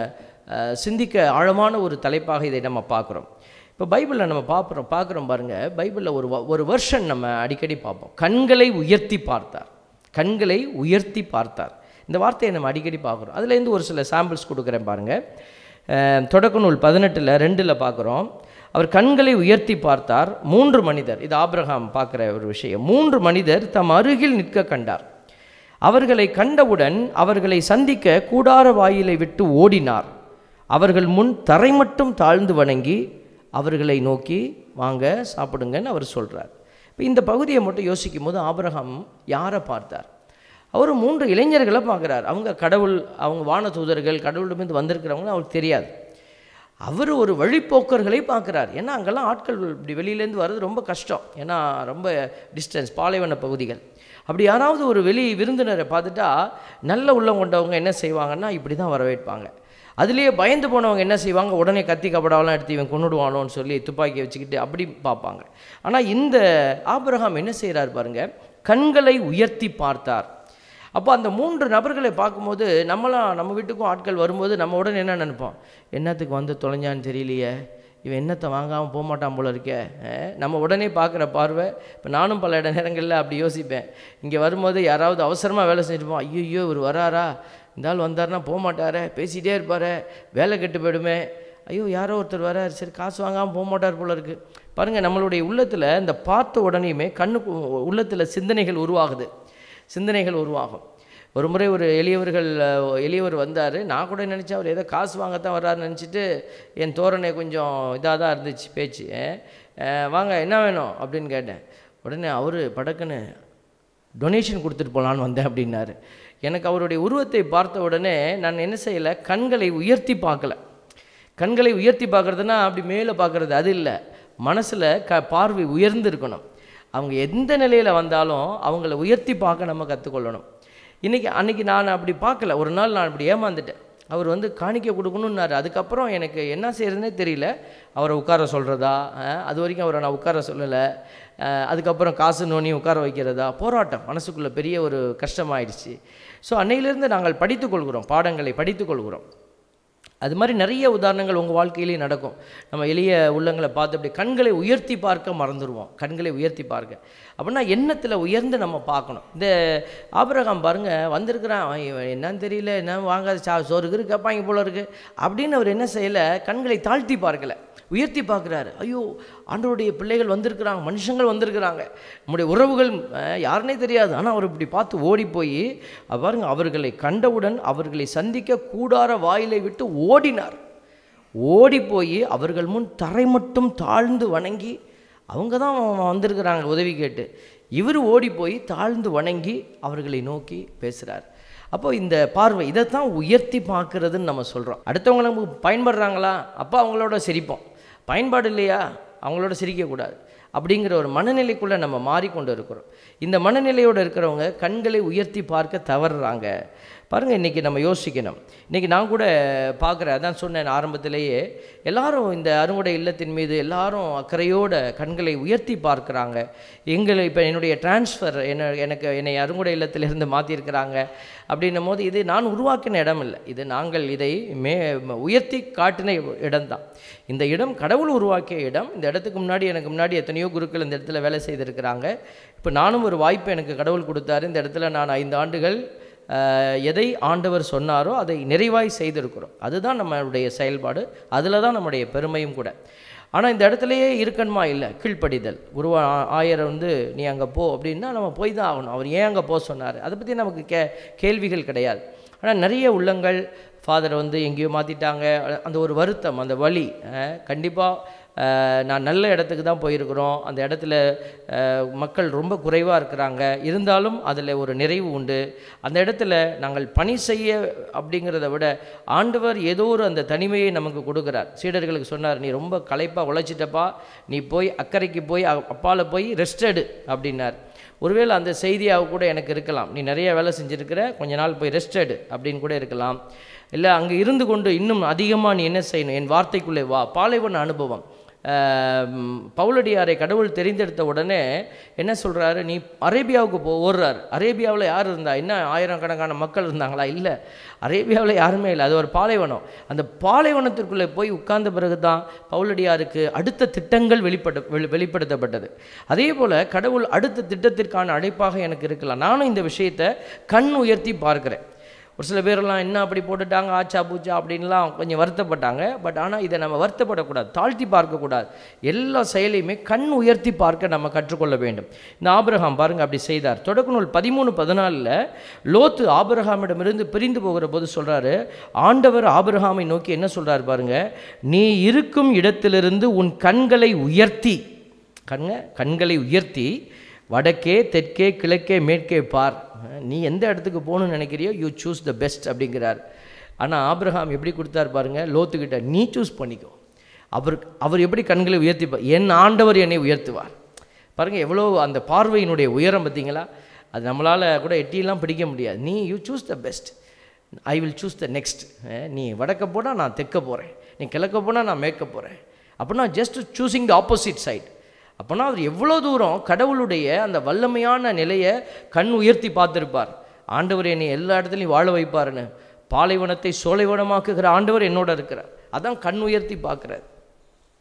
அஹ், சிந்திக்க ஆழமான ஒரு தலைப்பாக இதை நம்ம பார்க்குறோம் இப்போ பைபிளில் நம்ம பார்க்குறோம் பார்க்குறோம் பாருங்கள் பைபிளில் ஒரு வ- ஒரு வெர்ஷன் நம்ம அடிக்கடி பார்ப்போம் கண்களை உயர்த்தி பார்த்தார் கண்களை உயர்த்தி பார்த்தார் இந்த வார்த்தையை நம்ம அடிக்கடி பார்க்குறோம் அதுலேருந்து ஒரு சில சாம்பிள்ஸ் கொடுக்குறேன் பாருங்கள் அஹ், தொடக்க நூல் பதினெட்டில் ரெண்டில் பார்க்குறோம் அவர் கண்களை உயர்த்தி பார்த்தார் மூன்று மனிதர் இது ஆபிரகாம் பார்க்குற ஒரு விஷயம் மூன்று மனிதர் தம் அருகில் நிற்க கண்டார் அவர்களை கண்டவுடன் அவர்களை சந்திக்க கூடார வாயிலை விட்டு ஓடினார் அவர்கள் முன் தரை மட்டும் தாழ்ந்து வணங்கி அவர்களை நோக்கி வாங்க சாப்பிடுங்கன்னு அவர் சொல்கிறார் இப்போ இந்த பகுதியை மட்டும் யோசிக்கும் போது ஆபிரகாம் யாரை பார்த்தார் அவர் மூன்று இளைஞர்களை பார்க்குறார் அவங்க கடவுள் அவங்க வான தூதர்கள் கடவுளிடமிருந்து வந்திருக்கிறவங்க அவருக்கு தெரியாது அவர் ஒரு வழிப்போக்கர்களை பார்க்குறார் ஏன்னா அங்கெல்லாம் ஆட்கள் இப்படி வெளியிலேருந்து வர்றது ரொம்ப கஷ்டம் ஏன்னா ரொம்ப டிஸ்டன்ஸ் பாலைவன பகுதிகள் அப்படி யாராவது ஒரு வெளி விருந்தினரை பார்த்துட்டா நல்ல உள்ளம் கொண்டவங்க என்ன செய்வாங்கன்னா இப்படி தான் வரவேற்பாங்க அதுலேயே பயந்து போனவங்க என்ன செய்வாங்க உடனே கத்தி கபடாவெல்லாம் எடுத்து இவன் கொண்டுடுவானோன்னு சொல்லி துப்பாக்கி வச்சுக்கிட்டு அப்படி பார்ப்பாங்க ஆனால் இந்த ஆபிரகாம் என்ன செய்கிறார் பாருங்க கண்களை உயர்த்தி பார்த்தார் அப்போ அந்த மூன்று நபர்களை பார்க்கும்போது நம்மளாம் நம்ம வீட்டுக்கும் ஆட்கள் வரும்போது நம்ம உடனே என்ன நினைப்போம் என்னத்துக்கு வந்து தொலைஞ்சான்னு தெரியலையே இவன் என்னத்தை வாங்காமல் போக மாட்டான் போல இருக்கே அஹ், நம்ம உடனே பார்க்குற பார்வை இப்போ நானும் பல இட நேரங்களில் அப்படி யோசிப்பேன் இங்கே வரும்போது யாராவது அவசரமாக வேலை செஞ்சுப்போம் ஐயோ இவர் வராரா இந்த ஆள் வந்தாருன்னா போக மாட்டாரே பேசிகிட்டே இருப்பாரே வேலை கெட்டு போயிடுமே ஐயோ யாரோ ஒருத்தர் வராரு சரி காசு வாங்காமல் போக மாட்டார் போல இருக்குது பாருங்கள் நம்மளுடைய உள்ளத்தில் இந்த பார்த்த உடனேயுமே கண்ணுக்கு உள்ளத்தில் சிந்தனைகள் உருவாகுது சிந்தனைகள் உருவாகும் ஒரு முறை ஒரு எளியவர்கள் அஹ், எளியவர் வந்தார் நான் கூட நினச்சேன் அவர் ஏதோ காசு வாங்கத்தான் வர்றாருன்னு நினச்சிட்டு என் தோரணை கொஞ்சம் இதாக தான் இருந்துச்சு பேச்சு அஹ், வாங்க என்ன வேணும் அப்படின்னு கேட்டேன் உடனே அவர் படக்குன்னு டொனேஷன் கொடுத்துட்டு போகலான்னு வந்தேன் அப்படின்னாரு எனக்கு அவருடைய உருவத்தை பார்த்த உடனே நான் என்ன செய்யலை கண்களை உயர்த்தி பார்க்கல கண்களை உயர்த்தி பார்க்குறதுனா அப்படி மேலே பார்க்குறது அது இல்லை மனசில் க பார்வை உயர்ந்து இருக்கணும் அவங்க எந்த நிலையில் வந்தாலும் அவங்கள உயர்த்தி பார்க்க நம்ம கற்றுக்கொள்ளணும் இன்றைக்கி அன்றைக்கி நான் அப்படி பார்க்கல ஒரு நாள் நான் அப்படி ஏமாந்துட்டேன் அவர் வந்து காணிக்கை கொடுக்கணுன்னாரு அதுக்கப்புறம் எனக்கு என்ன செய்யறதுனே தெரியல அவரை உட்கார சொல்கிறதா அது வரைக்கும் அவரை நான் உட்கார சொல்லலை அஹ், அதுக்கப்புறம் காசு நோனி உட்கார வைக்கிறதா போராட்டம் மனசுக்குள்ளே பெரிய ஒரு கஷ்டமாயிடுச்சு ஸோ அன்னையிலேருந்து நாங்கள் படித்துக்கொள்கிறோம் பாடங்களை படித்துக்கொள்கிறோம் அது மாதிரி நிறைய உதாரணங்கள் உங்கள் வாழ்க்கையிலேயே நடக்கும் நம்ம எளிய உள்ளங்களை பார்த்து அப்படி கண்களை உயர்த்தி பார்க்க மறந்துடுவோம் கண்களை உயர்த்தி பார்க்க அப்படின்னா எண்ணத்தில் உயர்ந்து நம்ம பார்க்கணும் இந்த ஆபிரகாம் பாருங்க வந்திருக்கிறான் அவன் இவன் என்னன்னு தெரியல என்ன வாங்காத சா சோறுக்கு கேட்பாங்க போல இருக்கு அப்படின்னு அவர் என்ன செய்யலை கண்களை தாழ்த்தி பார்க்கல உயர்த்தி பார்க்குறாரு ஐயோ ஆண்டவருடைய பிள்ளைகள் வந்திருக்கிறாங்க மனுஷங்கள் வந்திருக்கிறாங்க நம்முடைய உறவுகள் அஹ், யாருனே தெரியாது ஆனால் அவர் இப்படி பார்த்து ஓடி போய் பாருங்க அவர்களை கண்டவுடன் அவர்களை சந்திக்க கூடார வாயிலை விட்டு ஓடினார் ஓடி போய் அவர்கள் முன் தரை மட்டும் தாழ்ந்து வணங்கி அவங்க தான் வந்திருக்கிறாங்க உதவி கேட்டு இவர் ஓடி போய் தாழ்ந்து வணங்கி அவர்களை நோக்கி பேசுகிறார் அப்போ இந்த பார்வை இதைத்தான் உயர்த்தி பார்க்கறதுன்னு நம்ம சொல்கிறோம் அடுத்தவங்க நமக்கு பயன்படுறாங்களா அப்போ அவங்களோட சிரிப்போம் பயன்பாடு இல்லையா அவங்களோட சிரிக்கக்கூடாது அப்படிங்கிற ஒரு மனநிலைக்குள்ளே நம்ம மாறிக்கொண்டு இருக்கிறோம் இந்த மனநிலையோடு இருக்கிறவங்க கண்களை உயர்த்தி பார்க்க தவறுறாங்க பாருங்கள் இன்றைக்கி நம்ம யோசிக்கணும் இன்றைக்கி நான் கூட பார்க்குறேன் அதான் சொன்னேன் ஆரம்பத்திலேயே எல்லாரும் இந்த அறுவடை இல்லத்தின் மீது எல்லாரும் அக்கறையோட கண்களை உயர்த்தி பார்க்குறாங்க எங்களை இப்போ என்னுடைய டிரான்ஸ்ஃபர் என்ன எனக்கு என்னை அறுவடை இல்லத்திலிருந்து மாற்றிருக்கிறாங்க அப்படின்னும் போது இது நான் உருவாக்கின இடம் இல்லை இது நாங்கள் இதை மே உயர்த்தி காட்டின இடம்தான் இந்த இடம் கடவுள் உருவாக்கிய இடம் இந்த இடத்துக்கு முன்னாடி எனக்கு முன்னாடி எத்தனையோ குருக்கள் இந்த இடத்துல வேலை செய்திருக்கிறாங்க இப்போ நானும் ஒரு வாய்ப்பு எனக்கு கடவுள் கொடுத்தாரு இந்த இடத்துல நான் ஐந்து ஆண்டுகள் ஆஹ், எதை ஆண்டவர் சொன்னாரோ அதை நிறைவாய் செய்திருக்கிறோம் அதுதான் நம்மளுடைய செயல்பாடு அதில் தான் நம்முடைய பெருமையும் கூட ஆனால் இந்த இடத்துலையே இருக்கணுமா இல்லை கீழ்ப்படிதல் குருவா ஆ- ஆயரை வந்து நீ அங்கே போ அப்படின்னா நம்ம போய் தான் ஆகணும் அவர் ஏன் அங்கே போக சொன்னார் அதை பற்றி நமக்கு கே கேள்விகள் கிடையாது ஆனால் நிறைய உள்ளங்கள் ஃபாதரை வந்து எங்கேயோ மாற்றிட்டாங்க அந்த ஒரு வருத்தம் அந்த வலி கண்டிப்பாக நான் நல்ல இடத்துக்கு தான் போயிருக்கிறோம் அந்த இடத்துல அஹ், மக்கள் ரொம்ப குறைவாக இருக்கிறாங்க இருந்தாலும் அதில் ஒரு நிறைவு உண்டு அந்த இடத்துல நாங்கள் பணி செய்ய அப்படிங்கிறத விட ஆண்டவர் ஏதோ ஒரு அந்த தனிமையை நமக்கு கொடுக்குறார் சீடர்களுக்கு சொன்னார் நீ ரொம்ப களைப்பாக உழைச்சிட்டப்பா நீ போய் அக்கறைக்கு போய் அ- அப்பால போய் ரெஸ்ட் எடு அப்படின்னார் ஒருவேளை அந்த செய்தியாக கூட எனக்கு இருக்கலாம் நீ நிறைய வேலை செஞ்சுருக்கிற கொஞ்ச நாள் போய் ரெஸ்ட் எடு அப்படின்னு கூட இருக்கலாம் இல்லை அங்கே இருந்து கொண்டு இன்னும் அதிகமாக நீ என்ன செய்யணும் என் வார்த்தைக்குள்ளே வா பாலைவன அனுபவம் ஆஹ் ம், பவுலடியாரை கடவுள் தெரிந்தெடுத்த உடனே என்ன சொல்கிறாரு நீ அரேபியாவுக்கு போ ஓடுறாரு அரேபியாவில் யார் இருந்தா என்ன ஆயிரக்கணக்கான மக்கள் இருந்தாங்களா இல்லை அரேபியாவில் யாருமே இல்லை அது ஒரு பாலைவனம் அந்த பாலைவனத்திற்குள்ளே போய் உட்கார்ந்த பிறகு தான் பவுலடியாருக்கு அடுத்த திட்டங்கள் வெளிப்பட வெளி வெளிப்படுத்தப்பட்டது அதே போல் கடவுள் அடுத்த திட்டத்திற்கான அழைப்பாக எனக்கு இருக்கலாம் நானும் இந்த விஷயத்தை கண் உயர்த்தி பார்க்கிறேன் ஒரு சில பேரெல்லாம் என்ன அப்படி போட்டுட்டாங்க ஆச்சா பூச்சா அப்படின்லாம் கொஞ்சம் வருத்தப்பட்டாங்க பட் ஆனால் இதை நம்ம வருத்தப்படக்கூடாது தாழ்த்தி பார்க்கக்கூடாது எல்லா செயலையுமே கண் உயர்த்தி பார்க்க நம்ம கற்றுக்கொள்ள வேண்டும் இந்த ஆபிரகாம் பாருங்க அப்படி செய்தார் தொடக்க நூல் பதிமூணு பதினாலில் லோத்து ஆபிரகாமிடமிருந்து பிரிந்து போகிற போது சொல்கிறாரு ஆண்டவர் ஆபிரகாமை நோக்கி என்ன சொல்றாரு பாருங்க நீ இருக்கும் இடத்திலிருந்து உன் கண்களை உயர்த்தி கண்க கண்களை உயர்த்தி வடக்கே தெற்கே கிழக்கே மேற்கே பார் நீ எந்த இடத்துக்கு போகணும்னு நினைக்கிறியோ யூ சூஸ் த பெஸ்ட் அப்படிங்கிறார் ஆனால் ஆபிரகாம் எப்படி கொடுத்தார் பாருங்க லோத்துக்கிட்ட நீ சூஸ் பண்ணிக்கோ அவர் அவர் எப்படி கண்களை உயர்த்திப்பார் என் ஆண்டவர் என்னை உயர்த்துவார் பாருங்கள் எவ்வளோ அந்த பார்வையினுடைய உயரம் பார்த்தீங்களா அது நம்மளால் கூட எட்டியெல்லாம் பிடிக்க முடியாது நீ you choose the best I will choose the next நீ வடக்க போனால் நான் தெற்க போகிறேன் நீ கிழக்க போனால் நான் மேற்க போகிறேன் அப்படின்னா just choosing the opposite side அப்போனா அவர் எவ்வளோ தூரம் கடவுளுடைய அந்த வல்லமையான நிலையை கண் உயர்த்தி பார்த்துருப்பார் ஆண்டவர் என்னை எல்லா இடத்துலையும் வாழ வைப்பாருன்னு பாலைவனத்தை சோலைவனமாக்குகிற ஆண்டவர் என்னோட இருக்கிறார் அதான் கண் உயர்த்தி பார்க்குறார்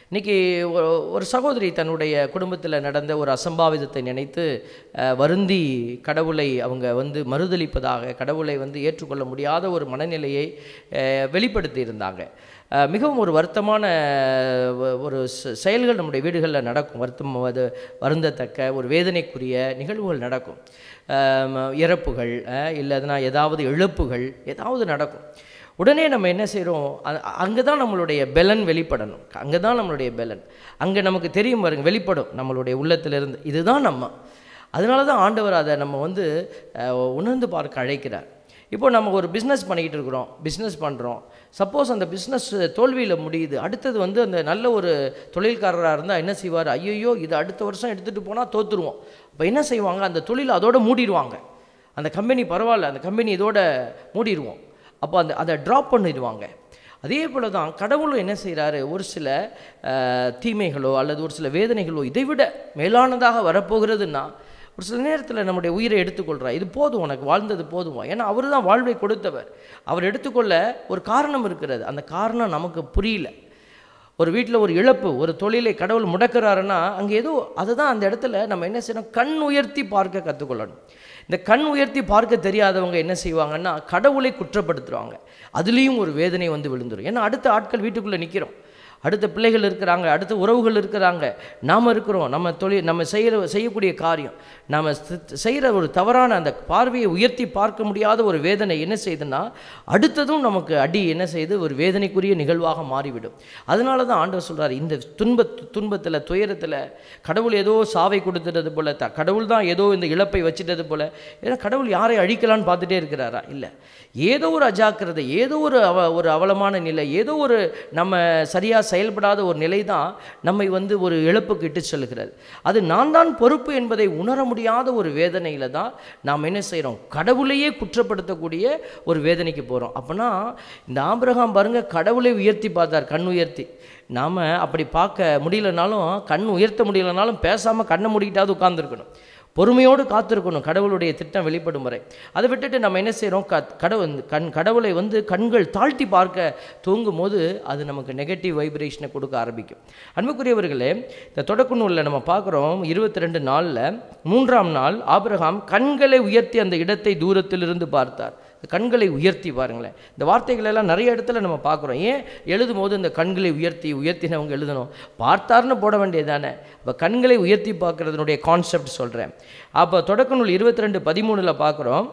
இன்னைக்கு ஒரு ஒரு சகோதரி தன்னுடைய குடும்பத்தில் நடந்த ஒரு அசம்பாவிதத்தை நினைத்து அஹ், வருந்தி கடவுளை அவங்க வந்து மறுதளிப்பதாக கடவுளை வந்து ஏற்றுக்கொள்ள முடியாத ஒரு மனநிலையை அஹ், வெளிப்படுத்தி இருந்தாங்க அஹ், மிகவும் ஒரு வருத்தமான அஹ், ஒரு செ- செயல்கள் நம்முடைய வீடுகளில் நடக்கும் வருத்தம் அது வருந்தத்தக்க ஒரு வேதனைக்குரிய நிகழ்வுகள் நடக்கும் அஹ், இறப்புகள் அஹ், இல்லைன்னா ஏதாவது இழப்புகள் ஏதாவது நடக்கும் உடனே நம்ம என்ன செய்கிறோம் அங்கே தான் நம்மளுடைய பெலன் வெளிப்படணும் அங்கே தான் நம்மளுடைய பெலன் அங்கே நமக்கு தெரியும் பாருங்க வெளிப்படும் நம்மளுடைய உள்ளத்திலிருந்து இதுதான் நம்ம அதனால தான் ஆண்டவர் அதை நம்ம வந்து அஹ், உணர்ந்து பார்க்க அழைக்கிறார் இப்போ நம்ம ஒரு பிஸ்னஸ் பண்ணிக்கிட்டு இருக்கிறோம் பிஸ்னஸ் பண்ணுறோம் சப்போஸ் அந்த பிஸ்னஸ் தோல்வியில் முடியுது அடுத்தது வந்து அந்த நல்ல ஒரு தொழில்காரராக இருந்தால் என்ன செய்வார் ஐயோ இது அடுத்த வருஷம் எடுத்துகிட்டு போனால் தோற்றுருவோம் அப்போ என்ன செய்வாங்க அந்த தொழிலை அதோட மூடிடுவாங்க அந்த கம்பெனி பரவாயில்ல அந்த கம்பெனி இதோட மூடிடுவோம் அப்போ அந்த அதை ட்ராப் பண்ணிடுவாங்க அதே போல தான் கடவுளும் என்ன செய்கிறாரு ஒரு சில அஹ், தீமைகளோ அல்லது ஒரு சில வேதனைகளோ இதைவிட மேலானதாக வரப்போகிறதுன்னா ஒரு சில நேரத்தில் நம்முடைய உயிரை எடுத்துக்கொள்கிறார் இது போதும் உனக்கு வாழ்ந்தது போதுமா ஏன்னா அவர் தான் வாழ்வை கொடுத்தவர் அவர் எடுத்துக்கொள்ள ஒரு காரணம் இருக்கிறது அந்த காரணம் நமக்கு புரியல ஒரு வீட்டில் ஒரு இழப்பு ஒரு தொழிலை கடவுள் முடக்கிறாருன்னா அங்கே ஏதோ அதுதான் அந்த இடத்துல நம்ம என்ன செய்யணும் கண் உயர்த்தி பார்க்க கற்றுக்கொள்ளணும் இந்த கண் உயர்த்தி பார்க்க தெரியாதவங்க என்ன செய்வாங்கன்னா கடவுளை குற்றப்படுத்துவாங்க அதுலேயும் ஒரு வேதனை வந்து விழுந்துரும் ஏன்னா அடுத்த ஆட்கள் வீட்டுக்குள்ளே நிற்கிறோம் அடுத்த பிள்ளைகள் இருக்கிறாங்க அடுத்த உறவுகள் இருக்கிறாங்க நாம் இருக்கிறோம் நம்ம தொழில் நம்ம செய்கிற செய்யக்கூடிய காரியம் நாம் செய்கிற ஒரு தவறான அந்த பார்வையை உயர்த்தி பார்க்க முடியாத ஒரு வேதனை என்ன செய்யுதுன்னா அடுத்ததும் நமக்கு அடி என்ன செய்யுது ஒரு வேதனைக்குரிய நிகழ்வாக மாறிவிடும் அதனால தான் ஆண்டவர் சொல்றார் இந்த துன்ப துன்பத்தில் துயரத்தில் கடவுள் ஏதோ சாவை கொடுத்துட்டது போல த கடவுள் தான் ஏதோ இந்த இழப்பை வச்சிட்டது போல ஏன்னா கடவுள் யாரை அழிக்கலான்னு பார்த்துட்டே இருக்கிறாரா இல்லை ஏதோ ஒரு அஜாக்கிரதை ஏதோ ஒரு அவ ஒரு அவலமான நிலை ஏதோ ஒரு நம்ம சரியாக செயல்படாத ஒரு நிலை தான் நம்மை வந்து ஒரு இழப்புக்கு இட்டு செல்கிறது அது நான் தான் பொறுப்பு என்பதை உணர முடியாத ஒரு வேதனையில் தான் நாம் என்ன செய்கிறோம் கடவுளையே குற்றப்படுத்தக்கூடிய ஒரு வேதனைக்கு போகிறோம் அப்போனா இந்த ஆபிரகாம் பாருங்க கடவுளை உயர்த்தி பார்த்தார் கண் உயர்த்தி நாம் அப்படி பார்க்க முடியலனாலும் கண் உயர்த்த முடியலனாலும் பேசாமல் கண்ணை மூடிக்கிட்டாவது உட்கார்ந்திருக்கணும் பொறுமையோடு காத்திருக்கணும் கடவுளுடைய திட்டம் வெளிப்படும் வரை அதை விட்டுட்டு நம்ம என்ன செய்கிறோம் க கடவுள் கண் கடவுளை வந்து கண்கள் தாழ்த்தி பார்க்க தூங்கும் போது அது நமக்கு நெகட்டிவ் வைப்ரேஷனை கொடுக்க ஆரம்பிக்கும் அன்புக்குரியவர்களே இந்த தொடக்க நூலில் நம்ம பார்க்குறோம் இருபத்தி ரெண்டு நாளில் மூன்றாம் நாள் ஆபிரகாம் கண்களை உயர்த்தி அந்த இடத்தை தூரத்திலிருந்து பார்த்தார் இந்த கண்களை உயர்த்தி பாருங்களேன் இந்த வார்த்தைகள் எல்லாம் நிறைய இடத்துல நம்ம பார்க்குறோம் ஏன் எழுதும் போது இந்த கண்களை உயர்த்தி உயர்த்தினவங்க எழுதணும் பார்த்தார்னு போட வேண்டியது தானே அப்போ கண்களை உயர்த்தி பார்க்கறதுனுடைய கான்செப்ட் சொல்கிறேன் அப்போ தொடக்க நூல் இருபத்தி ரெண்டு பதிமூணில் பார்க்குறோம்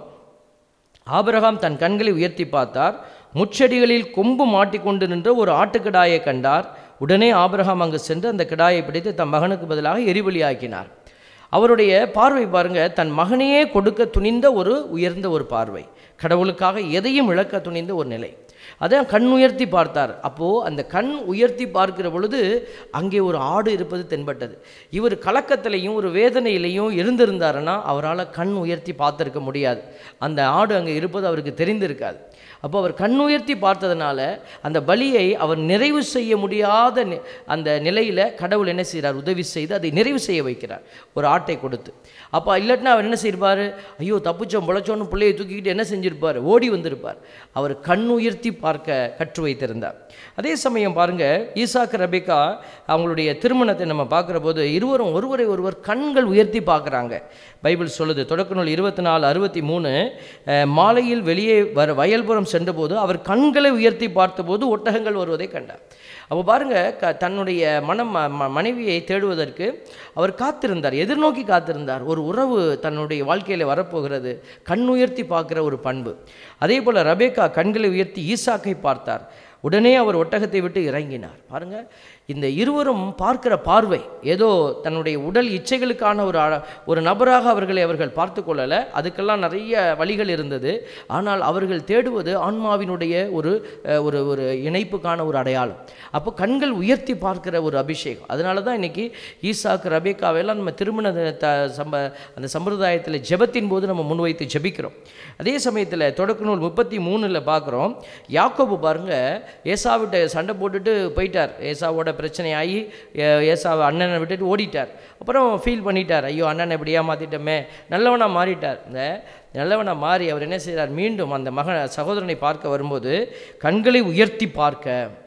ஆபிரகாம் தன் கண்களை உயர்த்தி பார்த்தார் முச்செடிகளில் கொம்பு மாட்டிக்கொண்டு நின்ற ஒரு ஆட்டுக்கிடாயை கண்டார் உடனே ஆபிரகாம் அங்கு சென்று அந்த கிடாயை பிடித்து தன் மகனுக்கு பதிலாக எரிபலியாக்கினார் அவருடைய பார்வை பாருங்க தன் மகனையே கொடுக்க துணிந்த ஒரு உயர்ந்த ஒரு பார்வை கடவுளுக்காக எதையும் இழக்க துணிந்த ஒரு நிலை அதான் கண் உயர்த்தி பார்த்தார் அப்போது அந்த கண் உயர்த்தி பார்க்கிற பொழுது அங்கே ஒரு ஆடு இருப்பது தென்பட்டது இவர் கலக்கத்திலையும் ஒரு வேதனையிலையும் இருந்திருந்தாருன்னா அவரால் கண் உயர்த்தி பார்த்திருக்க முடியாது அந்த ஆடு அங்கே இருப்பது அவருக்கு தெரிந்திருக்காது அப்போ அவர் கண் உயர்த்தி பார்த்ததுனால அந்த பலியை அவர் நிறைவு செய்ய முடியாத நி- அந்த நிலையில் கடவுள் என்ன செய்கிறார் உதவி செய்து அதை நிறைவு செய்ய வைக்கிறார் ஒரு ஆட்டை கொடுத்து அப்போ இல்லாட்டினா அவர் என்ன செய்யிருப்பார் ஐயோ தப்பிச்சோம் பொழைச்சோன்னு பிள்ளையை தூக்கிக்கிட்டு என்ன செஞ்சிருப்பார் ஓடி வந்திருப்பார் அவர் கண் உயர்த்தி பார்க்க கற்று வைத்திருந்தார் அதே சமயம் பாருங்க ஈசாக்கு ரபிகா அவங்களுடைய திருமணத்தை நம்ம பார்க்குற போது இருவரும் ஒருவரை ஒருவர் கண்கள் உயர்த்தி பார்க்குறாங்க பைபிள் சொல்லுது தொடக்க நூல் இருபத்தி நாலு அறுபத்தி மூணு அஹ், மாலையில் வெளியே வர வயல்புறம் சென்றபோது அவர் கண்களை உயர்த்தி பார்த்தபோது ஒட்டகங்கள் வருவதை கண்டார் அப்போ பாருங்க க தன்னுடைய மனம் ம- ம- மனைவியை தேடுவதற்கு அவர் காத்திருந்தார் எதிர்நோக்கி காத்திருந்தார் ஒரு உறவு தன்னுடைய வாழ்க்கையில் வரப்போகிறது கண் உயர்த்தி பார்க்குற ஒரு பண்பு அதே போல் ரபேக்கா கண்களை உயர்த்தி ஈசாக்கை பார்த்தார் உடனே அவர் ஒட்டகத்தை விட்டு இறங்கினார் பாருங்க இந்த இருவரும் பார்க்கிற பார்வை ஏதோ தன்னுடைய உடல் இச்சைகளுக்கான ஒரு அ- ஒரு நபராக அவர்களை அவர்கள் பார்த்து கொள்ளலை அதுக்கெல்லாம் நிறைய வழிகள் இருந்தது ஆனால் அவர்கள் தேடுவது ஆன்மாவினுடைய ஒரு அஹ், ஒரு ஒரு இணைப்புக்கான ஒரு அடையாளம் அப்போ கண்கள் உயர்த்தி பார்க்கிற ஒரு அபிஷேகம் அதனால தான் இன்னைக்கு ஈசாக்கு ரபேக்காவெல்லாம் நம்ம திருமண த சம்ப அந்த சம்பிரதாயத்தில் ஜெபத்தின் போது நம்ம முன்வைத்து ஜெபிக்கிறோம் அதே சமயத்தில் தொடக்க நூல் முப்பத்தி மூணில் பார்க்குறோம் யாக்கோபு பாருங்க ஏசாவிட்ட சண்டை போட்டுட்டு போயிட்டார் ஏசாவோட பிரச்சனை ஆகி ஏ- ஏசாவை அண்ணனை விட்டுட்டு ஓடிட்டார் அப்புறம் ஃபீல் பண்ணிட்டார் ஐயோ அண்ணனை இப்படி ஏமாத்திட்டோமே நல்லவனா மாறிட்டார் இந்த நல்லவனா மாறி அவர் என்ன செய்கிறார் மீண்டும் அந்த மகன் சகோதரனை பார்க்க வரும்போது கண்களை உயர்த்தி பார்க்க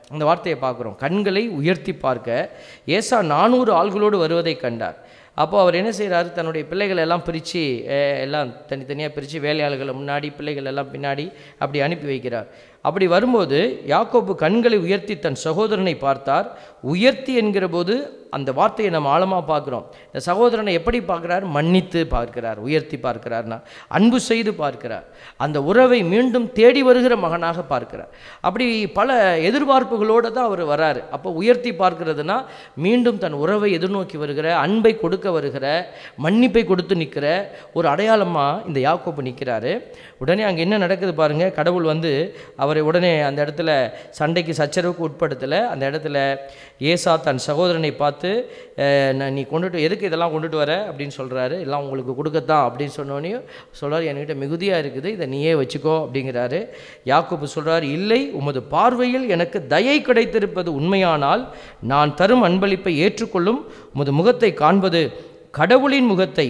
அந்த வார்த்தையை பார்க்குறோம் கண்களை உயர்த்தி பார்க்க ஏசா நானூறு ஆள்களோடு வருவதை கண்டார் அப்போ அவர் என்ன செய்கிறாரு தன்னுடைய பிள்ளைகளை எல்லாம் பிரித்து எல்லாம் தனித்தனியாக பிரித்து வேலையாளர்களை முன்னாடி பிள்ளைகள் எல்லாம் பின்னாடி அப்படி அனுப்பி வைக்கிறார் அப்படி வரும்போது யாக்கோபு கண்களை உயர்த்தி தன் சகோதரனை பார்த்தார் உயர்த்தி என்கிற போது அந்த வார்த்தையை நம்ம ஆழமாக பார்க்குறோம் இந்த சகோதரனை எப்படி பார்க்குறார் மன்னித்து பார்க்கிறார் உயர்த்தி பார்க்கிறார்னா அன்பு செய்து பார்க்கிறார் அந்த உறவை மீண்டும் தேடி வருகிற மகனாக பார்க்கிறார் அப்படி பல எதிர்பார்ப்புகளோடு தான் அவர் வராரு அப்போ உயர்த்தி பார்க்கிறதுனா மீண்டும் தன் உறவை எதிர்நோக்கி வருகிற அன்பை கொடுக்க வருகிற மன்னிப்பை கொடுத்து நிற்கிற ஒரு அடையாளமாக இந்த யாக்கோப்பு நிற்கிறாரு உடனே அங்கே என்ன நடக்குது பாருங்கள் கடவுள் வந்து அவரை உடனே அந்த இடத்துல சண்டைக்கு சச்சரவுக்கு உட்படுத்தலை அந்த இடத்துல ஏசா தன் சகோதரனை பார்த்து அஹ், நான் நீ கொண்டுட்டு எதுக்கு இதெல்லாம் கொண்டுட்டு வர அப்படின்னு சொல்கிறாரு எல்லாம் உங்களுக்கு கொடுக்கத்தான் அப்படின்னு சொன்னோன்னே சொல்கிறார் என்கிட்ட மிகுதியாக இருக்குது இதை நீயே வச்சுக்கோ அப்படிங்கிறாரு யாக்கோபு சொல்கிறார் இல்லை உமது பார்வையில் எனக்கு தயை கிடைத்திருப்பது உண்மையானால் நான் தரும் அன்பளிப்பை ஏற்றுக்கொள்ளும் உமது முகத்தை காண்பது கடவுளின் முகத்தை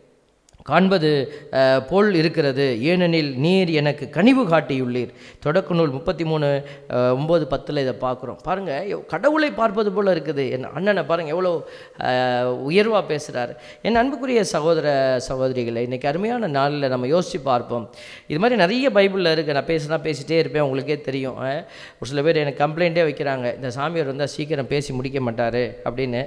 காண்பது அஹ், போல் இருக்கிறது ஏனெனில் நீர் எனக்கு கனிவு காட்டியுள்ளீர் தொடக்க நூல் முப்பத்தி மூணு ஒம்பது பத்தில் இதை பார்க்குறோம் பாருங்கள் கடவுளை பார்ப்பது போல் இருக்குது என் அண்ணனை பாருங்கள் எவ்வளோ உயர்வாக பேசுகிறாரு என் அன்புக்குரிய சகோதர சகோதரிகளை இன்றைக்கி அருமையான நாளில் நம்ம யோசித்து பார்ப்போம் இது மாதிரி நிறைய பைபிளில் இருக்குது நான் பேசினா பேசிட்டே இருப்பேன் உங்களுக்கே தெரியும் அஹ், ஒரு சில பேர் எனக்கு கம்ப்ளைண்ட்டே வைக்கிறாங்க இந்த சாமியார் வந்தால் சீக்கிரம் பேசி முடிக்க மாட்டார் அப்படின்னு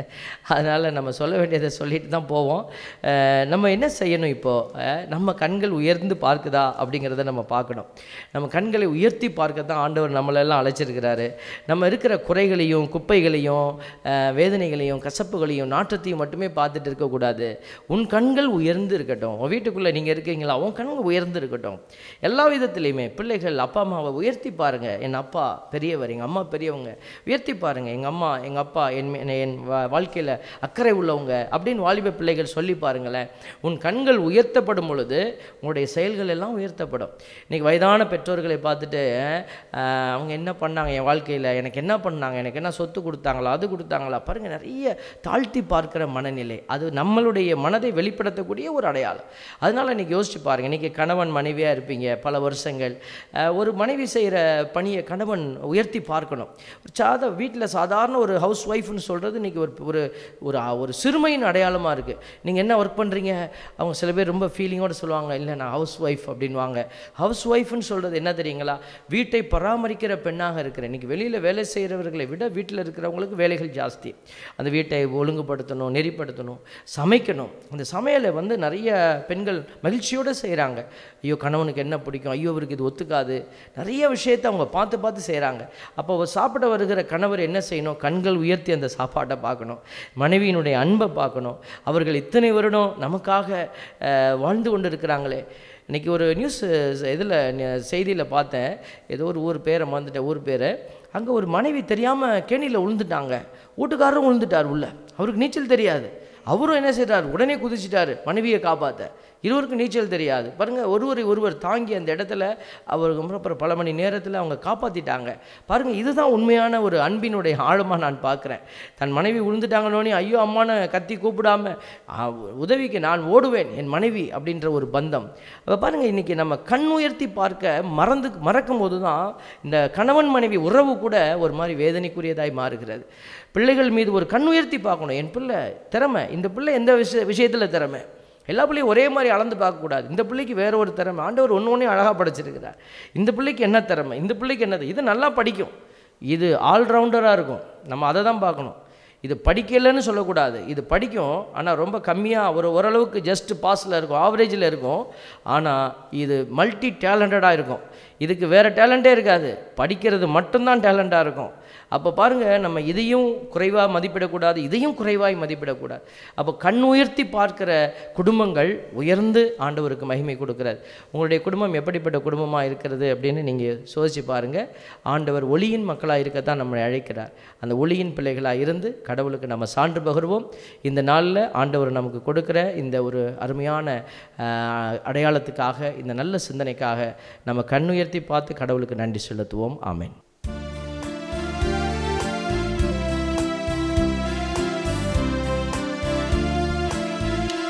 அதனால் நம்ம சொல்ல வேண்டியதை சொல்லிட்டு தான் போவோம் அஹ், நம்ம என்ன செய்யணும் இப்போது நம்ம கண்கள் உயர்ந்து பார்க்குதா அப்படிங்கிறத நம்ம பார்க்கணும் நம்ம கண்களை உயர்த்தி பார்க்க தான் ஆண்டவர் நம்மளெல்லாம் அழைச்சிருக்கிறாரு நம்ம இருக்கிற குறைகளையும் குப்பைகளையும் அஹ், வேதனைகளையும் கசப்புகளையும் நாற்றத்தையும் மட்டுமே பார்த்துட்டு இருக்கக்கூடாது உன் கண்கள் உயர்ந்து இருக்கட்டும் உன் வீட்டுக்குள்ளே நீங்கள் இருக்கீங்களா உன் கண்கள் உயர்ந்து இருக்கட்டும் எல்லா விதத்துலையுமே பிள்ளைகள் அப்பா அம்மாவை உயர்த்தி பாருங்கள் என் அப்பா பெரியவர் எங்கள் அம்மா பெரியவங்க உயர்த்தி பாருங்கள் எங்கள் அம்மா எங்கள் அப்பா என் மே- என் வாழ்க்கையில் அக்கறை உள்ளவங்க அப்படின்னு வாலிப பிள்ளைகள் சொல்லி பாருங்களேன் உன் கண்கள் உயர்த்தப்படும் பொழுது உங்களுடைய செயல்கள் எல்லாம் உயர்த்தப்படும் இன்னைக்கு வயதான பெற்றோர்களை பார்த்துட்டு ஆஹ், அவங்க என்ன பண்ணாங்க என் வாழ்க்கையில் எனக்கு என்ன பண்ணாங்க எனக்கு என்ன சொத்து கொடுத்தாங்களா அது கொடுத்தாங்களா பாருங்கள் நிறைய தாழ்த்தி பார்க்குற மனநிலை அது நம்மளுடைய மனதை வெளிப்படுத்தக்கூடிய ஒரு அடையாளம் அதனால் இன்றைக்கி யோசிச்சு பாருங்கள் இன்றைக்கி கணவன் மனைவியாக இருப்பீங்க பல வருஷங்கள் ஆஹ், ஒரு மனைவி செய்கிற பணியை கணவன் உயர்த்தி பார்க்கணும் ஒரு சாத வீட்டில் சாதாரண ஒரு ஹவுஸ் ஒய்ஃப்னு சொல்கிறது இன்றைக்கி ஒரு ஒரு ஒரு ஒரு சிறுமையின் அடையாளமாக இருக்குது நீங்கள் என்ன ஒர்க் பண்ணுறீங்க அவங்க சில பேர் ரொம்ப ஃபீலிங்கோடு சொல்லுவாங்க இல்லை நான் ஹவுஸ் ஒய்ஃப் அப்படின்வாங்க ஹவுஸ் ஒய்ஃப்னு சொல்கிறது என்ன தெரியுங்களா வீட்டை பராமரிக்கிற பெண்ணாக இருக்கிறேன் இன்றைக்கி வெளியில் வேலை செய்கிறவர்களை விட வீட்டில் இருக்கிறவங்களுக்கு வேலைகள் ஜாஸ்தி அந்த வீட்டை ஒழுங்குபடுத்தணும் நெறிப்படுத்தணும் சமைக்கணும் அந்த சமையலை வந்து நிறைய பெண்கள் மகிழ்ச்சியோடு செய்கிறாங்க ஐயோ கணவனுக்கு என்ன பிடிக்கும் ஐயோ அவருக்கு இது ஒத்துக்காது நிறைய விஷயத்தை அவங்க பார்த்து பார்த்து செய்கிறாங்க அப்போ அவர் சாப்பிட வருகிற கணவர் என்ன செய்யணும் கண்கள் உயர்த்தி அந்த சாப்பாட்டை பார்க்கணும் மனைவியினுடைய அன்பை பார்க்கணும் அவர்கள் இத்தனை வருடம் நமக்காக அஹ், வாழ்ந்து கொண்டு இருக்கிறாங்களே இன்றைக்கி ஒரு நியூஸ் இதில் செய்தியில் பார்த்தேன் ஏதோ ஒரு ஊர் பேரை மறந்துட்டேன் ஊர் பேரை அங்கே ஒரு மனைவி தெரியாமல் கேணியில் விழுந்துட்டாங்க வீட்டுக்காரரும் விழுந்துட்டார் உள்ள அவருக்கு நீச்சல் தெரியாது அவரும் என்ன செய்றார் உடனே குதிச்சிட்டாரு மனைவியை காப்பாற்ற இருவருக்கும் நீச்சல் தெரியாது பாருங்கள் ஒருவரை ஒருவர் தாங்கி அந்த இடத்துல அவருக்கு அப்புறம் பல மணி நேரத்தில் அவங்க காப்பாற்றிட்டாங்க பாருங்கள் இதுதான் உண்மையான ஒரு அன்பினுடைய ஆழமாக நான் பார்க்குறேன் தன் மனைவி விழுந்துட்டாங்களோனே ஐயோ அம்மான்னு கத்தி கூப்பிடாம ஆ, உதவிக்கு நான் ஓடுவேன் என் மனைவி அப்படின்ற ஒரு பந்தம் அப்போ பாருங்கள் இன்றைக்கி நம்ம கண் உயர்த்தி பார்க்க மறந்து மறக்கும் போது தான் இந்த கணவன் மனைவி உறவு கூட ஒரு மாதிரி வேதனைக்குரியதாய் மாறுகிறது பிள்ளைகள் மீது ஒரு கண் உயர்த்தி பார்க்கணும் என் பிள்ளை திறமை இந்த பிள்ளை எந்த விஷய விஷயத்தில் திறமை எல்லா பிள்ளையும் ஒரே மாதிரி அளந்து பார்க்கக்கூடாது இந்த பிள்ளைக்கு வேற ஒரு திறமை ஆண்டவர் ஒன்று ஒன்றே அழகாக படைச்சிருக்கிறார் இந்த பிள்ளைக்கு என்ன திறமை இந்த பிள்ளைக்கு என்னது இது நல்லா படிக்கும் இது ஆல்ரவுண்டராக இருக்கும் நம்ம அதை தான் பார்க்கணும் இது படிக்கலைன்னு சொல்லக்கூடாது இது படிக்கும் ஆனால் ரொம்ப கம்மியாக ஒரு ஓரளவுக்கு ஜஸ்ட் பாஸில் இருக்கும் ஆவரேஜில் இருக்கும் ஆனால் இது மல்டி டேலண்டடாக இருக்கும் இதுக்கு வேறு டேலண்ட்டே இருக்காது படிக்கிறது மட்டும்தான் டேலண்ட்டாக இருக்கும் அப்போ பாருங்கள் நம்ம இதையும் குறைவாக மதிப்பிடக்கூடாது இதையும் குறைவாய் மதிப்பிடக்கூடாது அப்போ கண் உயர்த்தி பார்க்கிற குடும்பங்கள் உயர்ந்து ஆண்டவருக்கு மகிமை கொடுக்கிறது உங்களுடைய குடும்பம் எப்படிப்பட்ட குடும்பமாக இருக்கிறது அப்படின்னு நீங்கள் சோதிச்சு பாருங்கள் ஆண்டவர் ஒளியின் மக்களாக இருக்கத்தான் நம்மளை அழைக்கிறார் அந்த ஒளியின் பிள்ளைகளாக இருந்து கடவுளுக்கு நம்ம சான்று பகிர்வோம் இந்த நாளில் ஆண்டவர் நமக்கு கொடுக்குற இந்த ஒரு அருமையான ஆஹ், அடையாளத்துக்காக இந்த நல்ல சிந்தனைக்காக நம்ம கண் உயர்த்தி பார்த்து கடவுளுக்கு நன்றி செலுத்துவோம் ஆமென்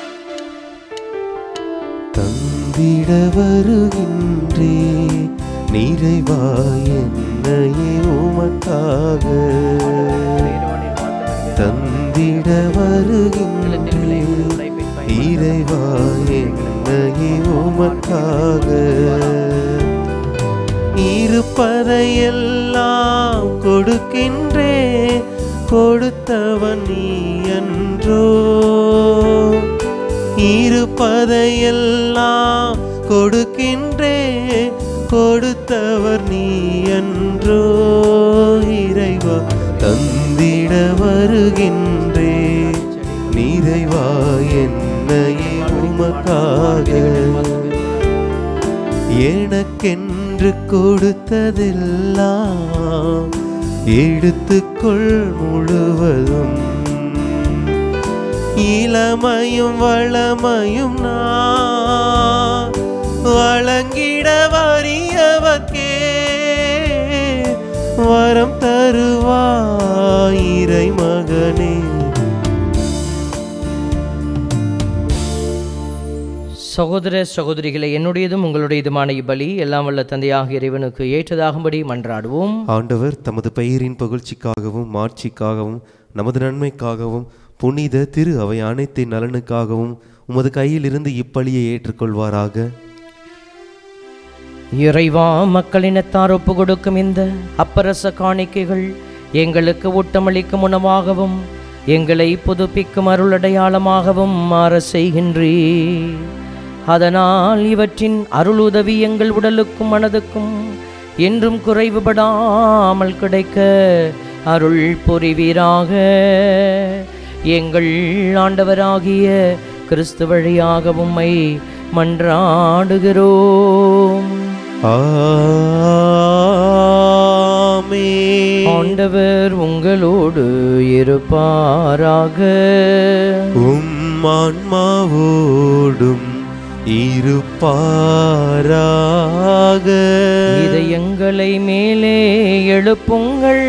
தந்திட வருகின்றே நிறைவா என்னையே உமக்காக தந்திட வருகின்றேன் இறைவா என்னையே உமக்காக இருப்பதையெல்லாம் கொடுக்கின்றே கொடுத்தவன் நீ என்றோ இருப்பதையெல்லாம் கொடுக்கின்றே கொடுத்தவர் நீ என்றோ இறைவா தந்திட வருகின்றே நிறைவா என்னையே உமக்காக எனக்கென்று கொடுத்ததெல்லாம் எடுத்துக்கொள் முழுவதும் இளமையும் வளமையும் நான் வழங்கிட வறியவர்க்கே வரம் தருவாய் இறை மகனே சகோதர சகோதரிகளை என்னுடையதும் உங்களுடையதுமான இப்பலி எல்லாம் வல்ல தந்தையாக இறைவனுக்கு ஏற்றதாகும்படி மன்றாடுவோம் ஆண்டவர் தமது பெயரின் புகழ்ச்சிக்காகவும் மாட்சிக்காகவும் நமது நன்மைக்காகவும் புனித திரு அவை அனைத்தின் நலனுக்காகவும் உமது கையில் இருந்து இப்பலியை ஏற்றுக்கொள்வாராக இறைவா மக்களினத்தார் ஒப்பு கொடுக்கும் இந்த அப்பரச காணிக்கைகள் எங்களுக்கு ஊட்டமளிக்கும் உணவாகவும் எங்களை புதுப்பிக்கும் அருளடையாளமாகவும் மாற செய்கின்றீ அதனால் இவற்றின் அருளுதவி எங்கள் உடலுக்கும் மனதுக்கும் என்றும் குறைவுபடாமல் கிடைக்க அருள் புரிவீராக எங்கள் ஆண்டவராகிய கிறிஸ்து வழியாக உம்மை மன்றாடுகிறோம் ஆமே ஆண்டவர் உங்களோடு இருப்பாராக உம் ஆன்மாவோடும் இருப்பாராக இதயங்களை மேலே எழுப்புங்கள்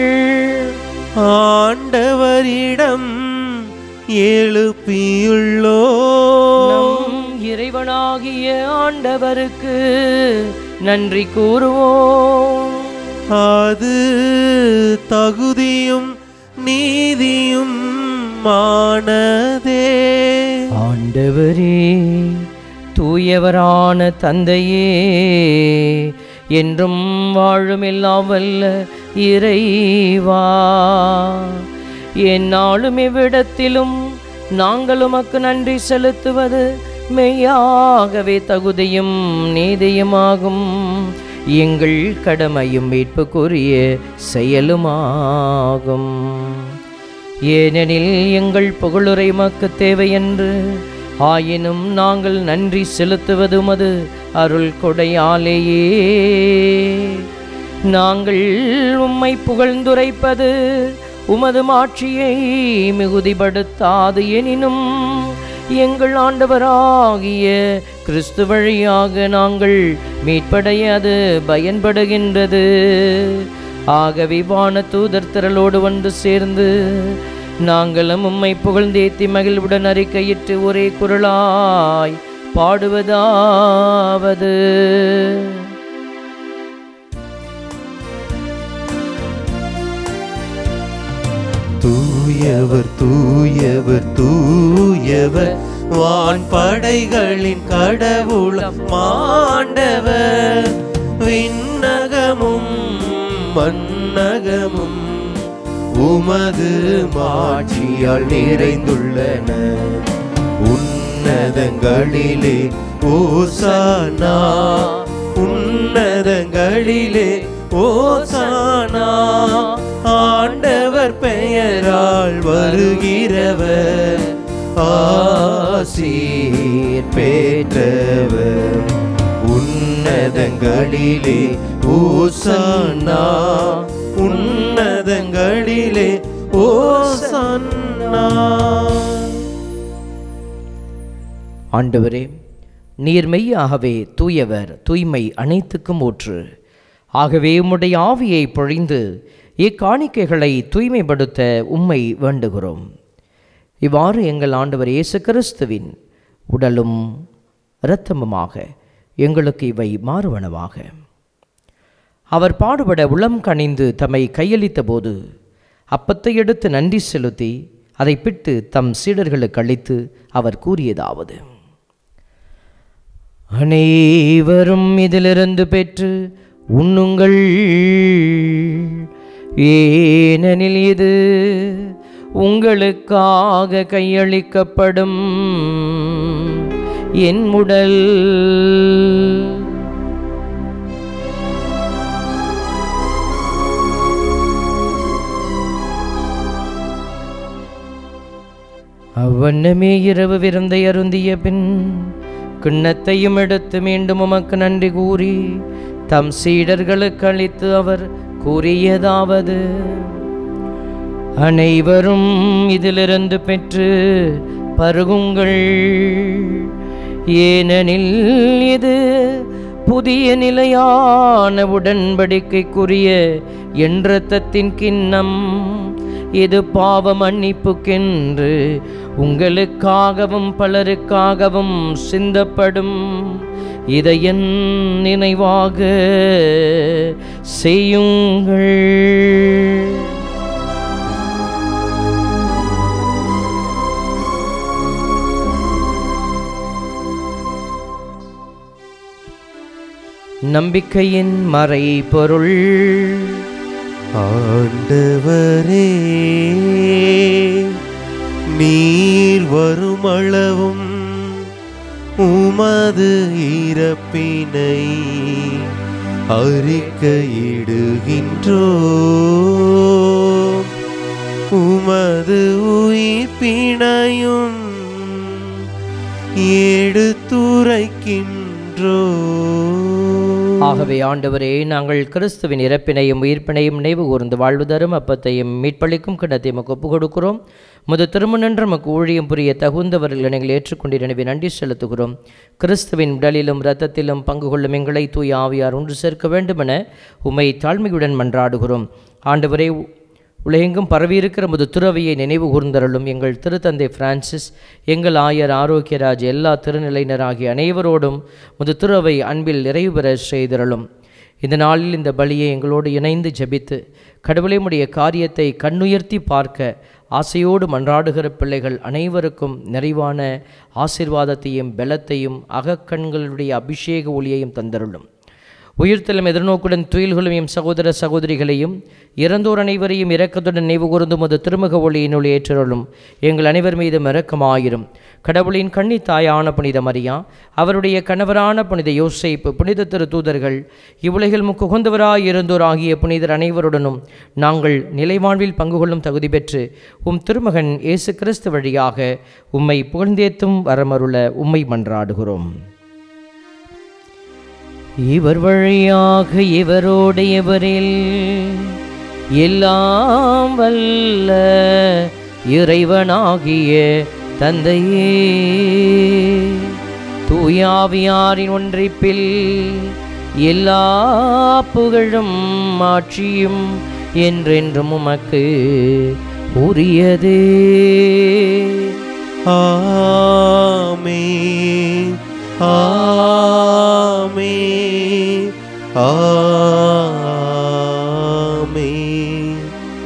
ஆண்டவரிடம் எழுப்பியுள்ளோ நம் இறைவனாகிய ஆண்டவருக்கு நன்றி கூறுவோம் அது தகுதியும் நீதியும் மானதே ஆண்டவரே தூயவரான தந்தையே என்றும் வாழும் எல்லாம் வல்ல இறைவா என்னாலும் இவ்விடத்திலும் நாங்கள் உமக்கு நன்றி செலுத்துவது மெய்யாகவே தகுதியும் நீதியுமாகும் எங்கள் கடமையும் மீட்புக்குரிய செயலுமாகும் ஏனெனில் எங்கள் புகழுரை மக்கு தேவையென்று ஆயினும் நாங்கள் நன்றி செலுத்துவது உமது அருள் கொடையாலேயே நாங்கள் உம்மை புகழ்ந்துரைப்பது உமது மாட்சியை மிகுதிப்படுத்தாது எனினும் எங்கள் ஆண்டவராகிய கிறிஸ்து வழியாக நாங்கள் மீட்படைய அது பயன்படுகின்றது ஆகவே வான தூதர் திரளோடு வந்து சேர்ந்து நாங்களும் உம்மை புகழ்ந்தேத்தி மகிழ்வுடன் அறிக்கையிட்டு ஒரே குரலாய் பாடுவதாவது தூயவர் தூயவர் தூயவர் வான் படைகளின் கடவுளம் மாண்டவர் விண்ணகமும் மன்னகமும் உமது மாட்சியால் நிறைந்துள்ளன உன்னதங்களிலே ஓசானா உன்னதங்களிலே ஓசானா ஆண்டவர் பெயரால் வருகிறவர் ஆசீர் பெற்றவர் உன்னதங்களிலே ஓசானா உன்னதங்களிலே ஓசானா ஆண்டவரே நீர் மெய்யாகவே தூயவர் தூய்மை அனைத்துக்கும் ஊற்று ஆகவே உம்முடைய ஆவியை பொழிந்து இக்காணிக்கைகளை தூய்மைப்படுத்த உம்மை வேண்டுகிறோம் இவ்வாறு எங்கள் ஆண்டவர் இயேசு கிறிஸ்துவின் உடலும் இரத்தமுமாக எங்களுக்கு இவை மாறுவனவாக அவர் பாடுபட உளம் கனிந்து தம்மை கையளித்த போது அப்பத்தை எடுத்து நன்றி செலுத்தி அதை பிட்டு தம் சீடர்களுக்கு அளித்து அவர் கூறியதாவது அனைவரும் இதிலிருந்து பெற்று உண்ணுங்கள் ஏனெனில் இது உங்களுக்காக கையளிக்கப்படும் என் உடல் அவ்வண்ணமே இரவு விருந்தை அருந்திய பின் கிண்ணத்தையும் எடுத்து மீண்டும் உமக்கு நன்றி கூறி தம் சீடர்களுக்கு அளித்து அவர் கூறியதாவது அனைவரும் இதிலிருந்து பெற்று பருகுங்கள் ஏனெனில் இது புதிய நிலையான உடன்படிக்கைக்குரிய என்றத்தத்தின் கிண்ணம் இது பாவ மன்னிப்புக்கென்று உங்களுக்காகவும் பலருக்காகவும் சிந்தப்படும் இதை என் நினைவாக செய்யுங்கள் நம்பிக்கையின் மறைபொருள் ஆண்டவரே நீர் வருமளவும் உமது இறப்பினை அறிக்கையிடுகின்றோ உமது உயிர்ப்பினையும் எடுத்துரைக்கின்றோ ஆகவே ஆண்டவரே நாங்கள் கிறிஸ்துவின் இறப்பினையும் உயிர்ப்பினையும் நினைவு கூர்ந்து வாழ்வு தரும் அப்பத்தையும் மீட்பளிக்கும் கிண்ணத்தை நமக்கு ஒப்புக் கொடுக்கிறோம் முது திருமணன்று நமக்கு ஊழியம் புரிய தகுந்தவர்களை நீங்கள் ஏற்றுக்கொண்டு எனவே நன்றி செலுத்துகிறோம் கிறிஸ்துவின் உடலிலும் இரத்தத்திலும் பங்கு கொள்ளும் எங்களை தூய் ஆவியார் ஒன்று சேர்க்க வேண்டுமென உம்மை தாழ்மையுடன் மன்றாடுகிறோம் ஆண்டவரே உலகெங்கும் பரவியிருக்கிற முது துறவியை நினைவு கூர்ந்தருளும் எங்கள் திருத்தந்தை பிரான்சிஸ் எங்கள் ஆயர் ஆரோக்கியராஜ் எல்லா திருநிலையினராகிய அனைவரோடும் முது துறவை அன்பில் நிறைவு பெற செய்திருளும் இந்த நாளில் இந்த பலியை எங்களோடு இணைந்து ஜெபித்து கடவுளை உடைய காரியத்தை கண்ணுயர்த்தி பார்க்க ஆசையோடு மன்றாடுகிற பிள்ளைகள் அனைவருக்கும் நிறைவான ஆசீர்வாதத்தையும் பலத்தையும் அகக்கண்களுடைய அபிஷேக ஒளியையும் தந்தருளும் உயிர்த்தலும் எதிர்நோக்குடன் துயில்களும் எம் சகோதர சகோதரிகளையும் இறந்தோர் அனைவரையும் இரக்கத்துடன் நினைவு கூர்ந்தும் அது திருமுக ஒளியினுள் ஏற்றருளும் எங்கள் அனைவர் மீதும் இரக்கமாயிரும் கடவுளின் கன்னி தாயான புனித மரியா அவருடைய கணவரான புனித யோசேப்பு புனித திரு தூதர்கள் இவ்வுலகில் முக்குகந்தவராய் இருந்தோர் ஆகிய புனிதர் அனைவருடனும் நாங்கள் நிலைவாழ்வில் பங்கு கொள்ளும் தகுதி பெற்று உம் திருமகன் இயேசு கிறிஸ்து வழியாக உம்மை புகழ்ந்தேத்தும் வரமருள உம்மை மன்றாடுகிறோம் இவர் வழியாக இவரோடு இவரில் எல்லாம் வல்ல இறைவனாகிய தந்தையே தூயாவியாரின் ஒன்றிப்பில் எல்லா புகழும் ஆட்சியும் என்றென்றும் உமக்கு உரியதே ஆமென் ஆமென் ஆமென்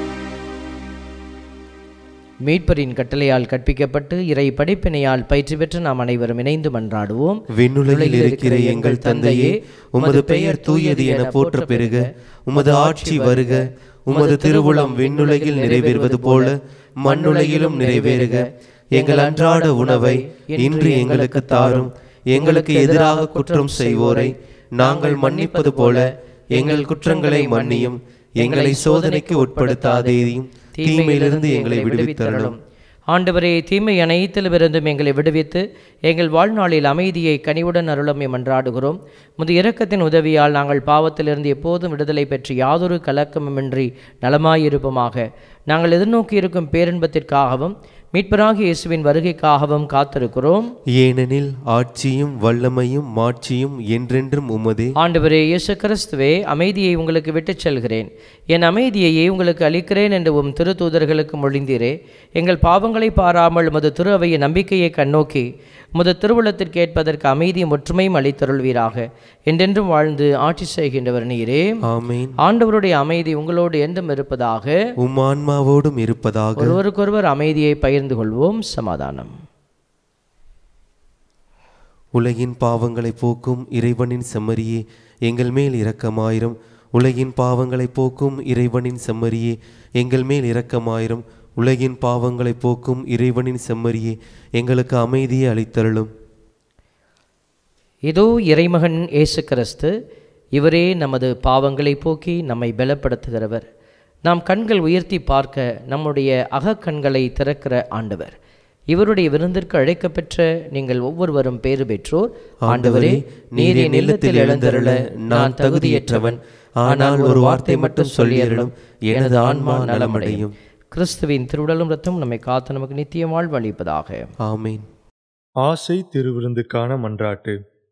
மீட்பரின் கட்டளையால் கற்பிக்கப்பட்டு இறை படைப்பினையால் பயிற்சி பெற்று நாம் அனைவரும் இணைந்து மன்றாடுவோம் விண்ணுலகில் இருக்கிற எங்கள் தந்தையே உமது பெயர் தூயது என போற்ற பெறுக உமது ஆட்சி வருக உமது திருவுளம் விண்ணுலகில் நிறைவேறுவது போல மண்ணுலகிலும் நிறைவேறுக எங்கள் அன்றாட உணவை இன்று எங்களுக்கு தாரும் எங்களுக்கு எதிராக குற்றம் செய்வோரை நாங்கள் மன்னிப்பது போல எங்கள் குற்றங்களை மன்னியும் எங்களை சோதனைக்கு உட்படுத்தாதேயும் தீமையிலிருந்து எங்களை விடுவித்தரணும் ஆண்டவரே தீமை அனைத்திலுமிருந்தும் எங்களை விடுவித்து எங்கள் வாழ்நாளில் அமைதியை கனிவுடன் அருளமை மன்றாடுகிறோம் முது இரக்கத்தின் உதவியால் நாங்கள் பாவத்திலிருந்து எப்போதும் விடுதலை பெற்று யாதொரு கலக்கமுமின்றி நலமாயிருப்போமாக நாங்கள் எதிர்நோக்கி இருக்கும் பேரின்பத்திற்காகவும் மீட்பராகிய இயேசுவின் வருகைக்காகவும் காத்திருக்கிறோம் ஏனெனில் ஆட்சியும் வல்லமையும் மாட்சியும் என்றென்றும் உமதே ஆண்டவரே இயேசு கிறிஸ்துவே அமைதியை உங்களுக்கு விட்டுச் செல்கிறேன் என் அமைதியையே உங்களுக்கு அளிக்கிறேன் என்று உம் திருத்தூதர்களுக்கு மொழிந்தீரே எங்கள் பாவங்களை பாராமல் உமது திரு அவையின் நம்பிக்கையை கண்ணோக்கி உமது திருவுளத்திற்கு ஏற்பதற்கு அமைதியும் ஒற்றுமையும் அளித்தருள்வீராக என்றென்றும் வாழ்ந்து ஆட்சி செய்கின்றவர் நீரே ஆமேன் ஆண்டவருடைய அமைதி உங்களோடு என்றும் இருப்பதாக உம் ஆன்மாவோடும் இருப்பதாக ஒருவருக்கொருவர் அமைதியை பகிர்ந்து கொள்வோம் சமாதானம் உலகின் பாவங்களை போக்கும் இறைவனின் செம்மறியே எங்கள் மேல் இரக்கமாயிரும் உலகின் பாவங்களை போக்கும் இறைவனின் செம்மறியே எங்கள் மேல் இரக்கமாயிரும் உலகின் பாவங்களை போக்கும் இறைவனின் செம்மறியே எங்களுக்கு அமைதியை அளித்தருளும் இதோ இறைமகன் இயேசு கிறிஸ்து இவரே நமது பாவங்களை போக்கி நம்மை பலப்படுத்துகிறவர் நாம் கண்கள் உயர்த்தி பார்க்க நம்முடைய அகக்கண்களை திறக்கிற ஆண்டவர் இவருடைய விருந்திற்கு அழைக்கப்பெற்ற நீங்கள் ஒவ்வொருவரும் பேறு பெற்றோர் ஆண்டவரே நீர் என் இல்லத்தில் எழுந்தருள நான் தகுதியற்றவன் ஆனால் ஒரு வார்த்தை மட்டும் சொல்லியருளும் எனது ஆன்மா நலமடையும் கிறிஸ்துவின் திருவுடலும் ரத்தம் நம்மை காத்து நமக்கு நித்திய வாழ்வு அளிப்பதாக ஆமேன் ஆசை திருவிருந்துக்கான மன்றாட்டு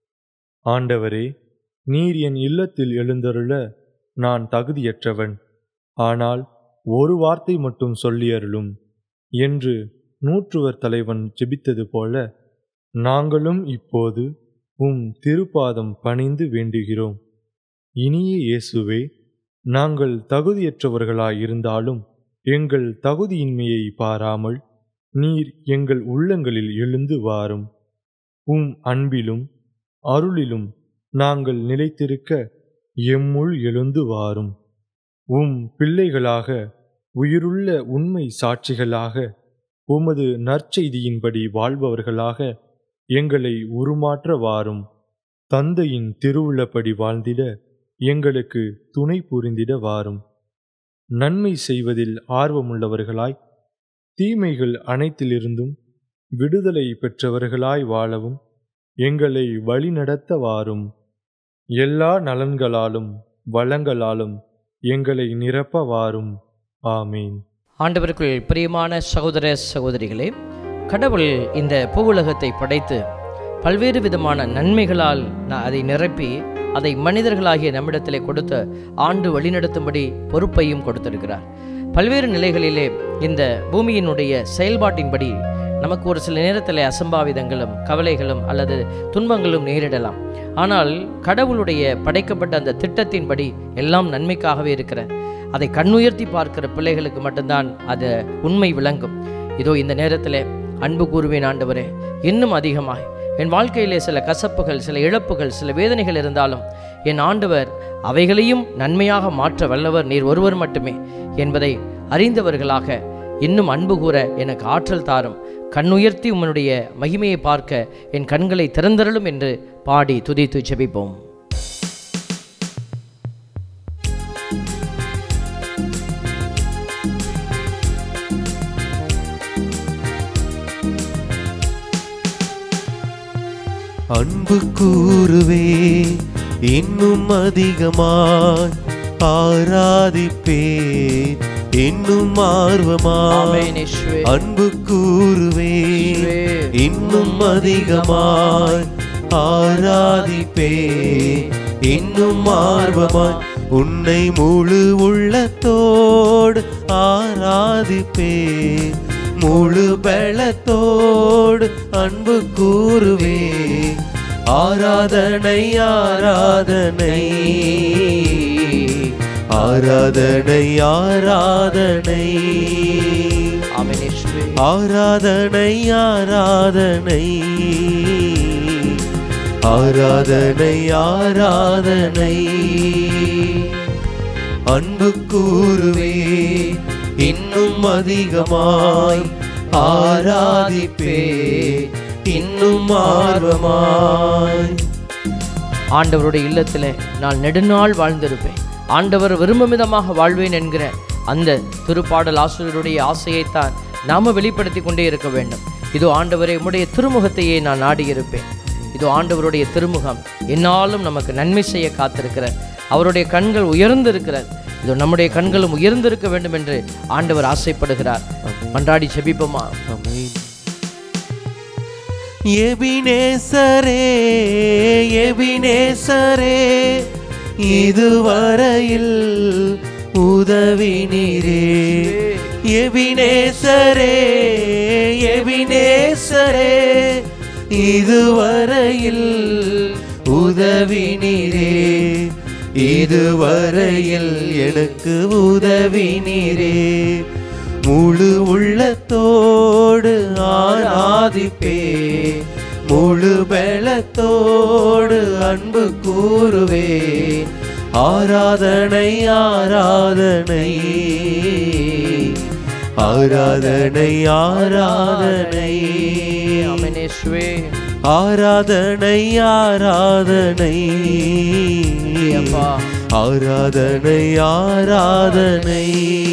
ஆண்டவரே நீர் என் இல்லத்தில் எழுந்தருள நான் தகுதியற்றவன் ஆனால் ஒரு வார்த்தை மட்டும் சொல்லியருளும் என்று நூற்றுவர் தலைவன் ஜெபித்தது போல நாங்களும் இப்போது உம் திருப்பாதம் பணிந்து வேண்டுகிறோம் இனிய இயேசுவே நாங்கள் தகுதியற்றவர்களாயிருந்தாலும் எங்கள் தகுதியின்மையை பாராமல் நீர் எங்கள் உள்ளங்களில் எழுந்து வாரும் உம் அன்பிலும் அருளிலும் நாங்கள் நிலைத்திருக்க எம்முள் எழுந்து வாரும் உம் பிள்ளைகளாக உயிருள்ள உண்மை சாட்சிகளாக உமது நற்செய்தியின்படி வாழ்பவர்களாக எங்களை உருமாற்ற வாரும் தந்தையின் திருவுள்ளப்படி வாழ்ந்திட எங்களுக்கு துணை புரிந்திட வாரும் நன்மை செய்வதில் ஆர்வமுள்ளவர்களாய் தீமைகள் அனைத்திலிருந்தும் விடுதலை பெற்றவர்களாய் வாழவும் எங்களை வழிநடத்த வாரும் எல்லா நலன்களாலும் வளங்களாலும் எங்களை நிரப்ப வாரும் ஆமீன் ஆண்டவருக்குள் பிரியமான சகோதர சகோதரிகளே கடவுள் இந்த பூவுலகத்தை படைத்து பல்வேறு விதமான நன்மைகளால் ந- அதை நிரப்பி அதை மனிதர்களாகிய நம்மிடத்திலே கொடுத்த ஆண்டு வழிநடத்தும்படி பொறுப்பையும் கொடுத்திருக்கிறார் பல்வேறு நிலைகளிலே இந்த பூமியினுடைய செயல்பாட்டின்படி நமக்கு ஒரு சில நேரத்தில் அசம்பாவிதங்களும் கவலைகளும் அல்லது துன்பங்களும் நேரிடலாம் ஆனால் கடவுளுடைய படைக்கப்பட்ட அந்த திட்டத்தின்படி எல்லாம் நன்மைக்காகவே இருக்கிற அதை கண்ணுயர்த்தி பார்க்கிற பிள்ளைகளுக்கு மட்டும்தான் அது உண்மை விளங்கும் இதோ இந்த நேரத்தில் அன்பு கூறுவேன் ஆண்டவரே இன்னும் அதிகமாய் என் வாழ்க்கையிலே சில கசப்புகள் சில இழப்புகள் சில வேதனைகள் இருந்தாலும் என் ஆண்டவர் அவைகளையும் நன்மையாக மாற்ற வல்லவர் நீர் ஒருவர் மட்டுமே என்பதை அறிந்தவர்களாக இன்னும் அன்பு கூற எனக்கு ஆற்றல் தாரும் கண்ணுயர்த்தி உம்முடைய மகிமையை பார்க்க என் கண்களை திறந்தருளும் என்று பாடி துதித்து ஜெபிப்போம் அன்பு கூறுவே இன்னும் அதிகமாய் ஆராதிப்பே இன்னும் ஆர்வமாய் ஆமென் இயேசுவே. அன்பு கூறுவே இயேசுவே. இன்னும் அதிகமாய் ஆராதிப்பே இன்னும் ஆர்வமாய் உன்னை முழு உள்ளத்தோடு ஆராதிப்பே முழு பலத்தோடு அன்பு கூறுவே ஆராதனை ஆராதனை ஆராதனை ஆராதனை ஆமென் இயேசுவே. ஆராதனை ஆராதனை ஆராதனை ஆராதனை அன்பு கூறுவே இன்னும் அதிகமாய் ஆராதிப்பே இன்னும் ஆர்வமாய் ஆண்டவருடைய இல்லத்தில் நான் நெடுநாள் வாழ்ந்திருப்பேன் ஆண்டவர் விரும்பும் விதமாக வாழ்வேன் என்கிற அந்த திருப்பாடல் ஆசிரியருடைய ஆசையைத்தான் நாம வெளிப்படுத்தி கொண்டே இருக்க வேண்டும் இதோ ஆண்டவரே உம்முடைய திருமுகத்தையே நான் நாடியிருப்பேன் இதோ ஆண்டவருடைய திருமுகம் என்னாலும் நமக்கு நன்மை செய்ய காத்திருக்கிற அவருடைய கண்கள் உயர்ந்திருக்கிறது இது நம்முடைய கண்களும் உயர்ந்திருக்க வேண்டும் என்று ஆண்டவர் ஆசைப்படுகிறார் மன்றாடி செபிப்போமா ஆமென் எபினேசரே எபினேசரே இதுவரையில் உதவி நீரே எபினேசரே எபினேசரே இதுவரையில் உதவி நீரே இதுவரையில் எனக்கு உதவி நீரே முழு உள்ளத்தோடு ஆராதிப்பே முழு பலத்தோடு அன்பு கூறுவே ஆராதனை ஆராதனை ஆராதனை ஆராதனை ஆமென் இயேசுவே ஆராதனை ஆராதனை அப்பா. ஆராதனை ஆராதனை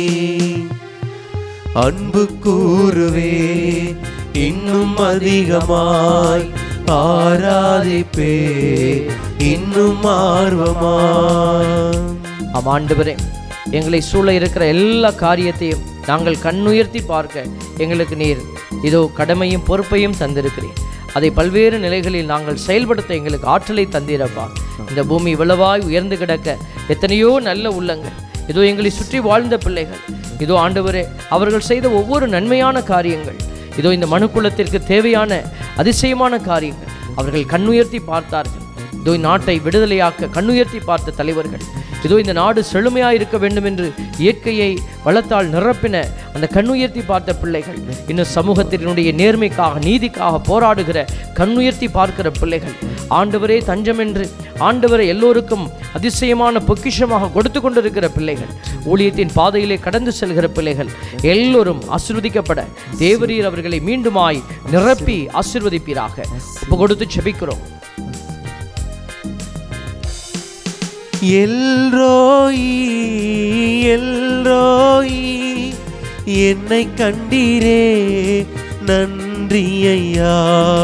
அன்பு கூறுவே இன்னும் அதிகமாய் ஆராதிப்பே இன்னும் ஆர்வமாய் ஆம் ஆண்டவரே எங்களை சூழ இருக்கிற எல்லா காரியத்தையும் நாங்கள் கண்ணுயர்த்தி பார்க்க எங்களுக்கு நீர் இதோ கடமையும் பொறுப்பையும் தந்திருக்கிறீர் அதை பல்வேறு நிலைகளில் நாங்கள் செயல்படுத்த எங்களுக்கு ஆற்றலை தந்தீரப்பா இந்த பூமி இவ்வளவாய் உயர்ந்து கிடக்க எத்தனையோ நல்ல உள்ளங்கள் இதோ எங்களை சுற்றி வாழ்ந்த பிள்ளைகள் இதோ ஆண்டவரே அவர்கள் செய்த ஒவ்வொரு நன்மையான காரியங்கள் இதோ இந்த மனுக்குலத்திற்கு தேவையான அதிசயமான காரியங்கள் அவர்கள் கண்ணுயர்த்தி பார்த்தார்கள் இதோ நாட்டை விடுதலையாக்க கண்ணுயர்த்தி பார்த்த தலைவர்கள் இதோ இந்த நாடு செழுமையாக இருக்க வேண்டும் என்று இயற்கையை வளத்தால் நிரப்பின அந்த கண்ணுயர்த்தி பார்த்த பிள்ளைகள் இன்னும் சமூகத்தினுடைய நேர்மைக்காக நீதிக்காக போராடுகிற கண்ணுயர்த்தி பார்க்கிற பிள்ளைகள் ஆண்டவரே தஞ்சம் என்று ஆண்டவரை எல்லோருக்கும் அதிசயமான பொக்கிஷமாக கொடுத்து கொண்டிருக்கிற பிள்ளைகள் ஊழியத்தின் பாதையிலே கடந்து செல்கிற பிள்ளைகள் எல்லோரும் ஆசிர்வதிக்கப்பட தேவரீர் அவர்களை மீண்டுமாய் நிரப்பி ஆசிர்வதிப்பீராக ஒப்பு கொடுத்து செபிக்கிறோம் எல்ரோயி எல்ரோயி என்னை கண்டீரே நன்றி ஐயா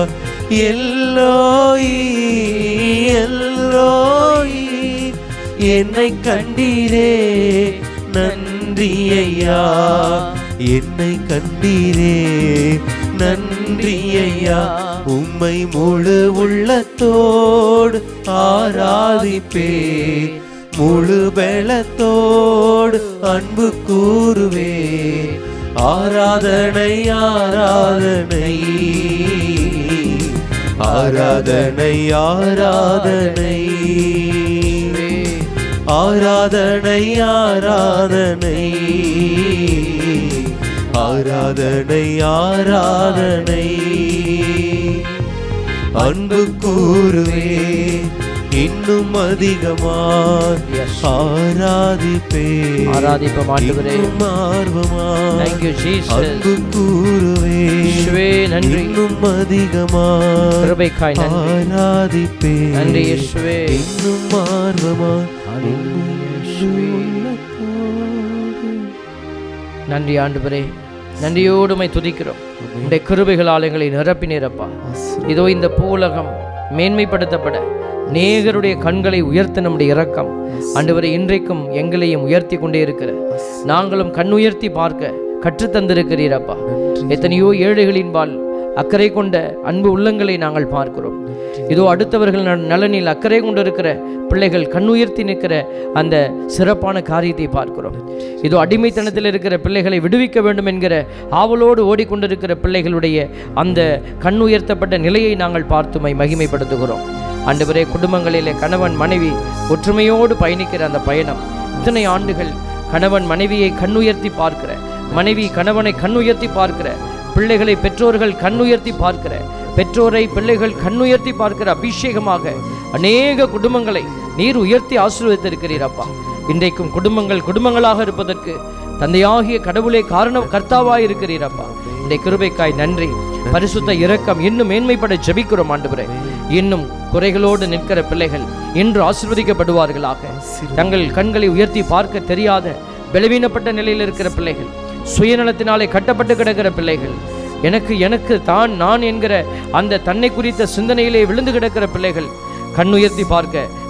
எல்லோயி எல்லோயி என்னை கண்டீரே நன்றி ஐயா என்னை கண்டீரே நன்றி ஐயா உம்மை முழு உள்ளத்தோடு ஆராதிப்பே முழு பலத்தோடு அன்பு கூறுவே ஆராதனை ஆராதனை ஆராதனை ஆராதனை ஆராதனை ஆராதனை ஆராதனை ஆராதனை அன்பு கூறுவே இன்னும் அதிகமாய் Yes. ஆராதிப்பே ஆராதிப்போம் ஆண்டவரே. இன்னும் ஆர்வமாய் Thank you, Jesus. அன்பு கூறுவே இயேசுவே, நன்றி. இன்னும் அதிகமாய் கிருபைக்காய் நன்றி. ஆராதிப்பே நன்றி, இயேசுவே. இன்னும் ஆர்வமாய் ஹalleluya, இயேசுவே. நன்றி ஆண்டவரே நன்றியோடு உம்மை துதிக்கிறோம் உடைய கிருபைகளால் எங்களை நிரப்பினீரப்பா இதோ இந்த பூலகம் மேன்மைப்படுத்தப்பட நேகருடைய கண்களை உயர்த்த நம்முடைய இரக்கம் ஆண்டவரை இன்றைக்கும் எங்களையும் உயர்த்தி கொண்டே இருக்கிற நாங்களும் கண் உயர்த்தி பார்க்க கற்றுத்தந்திருக்கிறீரப்பா எத்தனையோ ஏழைகளின்பால் அக்கறை கொண்ட அன்பு உள்ளங்களை நாங்கள் பார்க்கிறோம் இதோ அடுத்தவர்கள் ந- நலனில் அக்கறை கொண்டிருக்கிற பிள்ளைகள் கண்ணுயர்த்தி நிற்கிற அந்த சிறப்பான காரியத்தை பார்க்கிறோம் இதோ அடிமைத்தனத்தில் இருக்கிற பிள்ளைகளை விடுவிக்க வேண்டும் என்கிற ஆவலோடு ஓடிக்கொண்டிருக்கிற பிள்ளைகளுடைய அந்த கண்ணுயர்த்தப்பட்ட நிலையை நாங்கள் பார்த்துமை மகிமைப்படுத்துகிறோம் ஆண்டவரே குடும்பங்களிலே கணவன் மனைவி ஒற்றுமையோடு பயணிக்கிற அந்த பயணம் இத்தனை ஆண்டுகள் கணவன் மனைவியை கண்ணுயர்த்தி பார்க்கிற மனைவி கணவனை கண்ணுயர்த்தி பார்க்கிற பிள்ளைகளை பெற்றோர்கள் கண்ணுயர்த்தி பார்க்கிற பெற்றோரை பிள்ளைகள் கண்ணுயர்த்தி பார்க்கிற அபிஷேகமாக அநேக குடும்பங்களை நீர் உயர்த்தி ஆசீர்வதித்திருக்கிறீர் அப்பா இன்றைக்கும் குடும்பங்கள் குடும்பங்களாக இருப்பதற்கு தந்தையாகிய கடவுளே காரணம் கர்த்தாவாய் இருக்கிறீர் அப்பா இந்த கிருபைக்காய் நன்றி பரிசுத்த இரக்கம் இன்னும் மேன்மைப்பட ஜெபிக்கிறோம் ஆண்டவரே இன்னும் குறைகளோடு நிற்கிற பிள்ளைகள் இன்று ஆசீர்வதிக்கப்படுவார்களாக தங்கள் கண்களை உயர்த்தி பார்க்க தெரியாத பலவீனப்பட்ட நிலையில் இருக்கிற பிள்ளைகள் சுயநலத்தினாலே கட்டப்பட்டு கிடக்கிற பிள்ளைகள் எனக்கு எனக்கு தான் நான் என்கிற அந்த தன்னை குறித்த சிந்தனையிலே விழுந்து கிடக்கிற பிள்ளைகள் கண்ணுயர்த்தி பார்க்க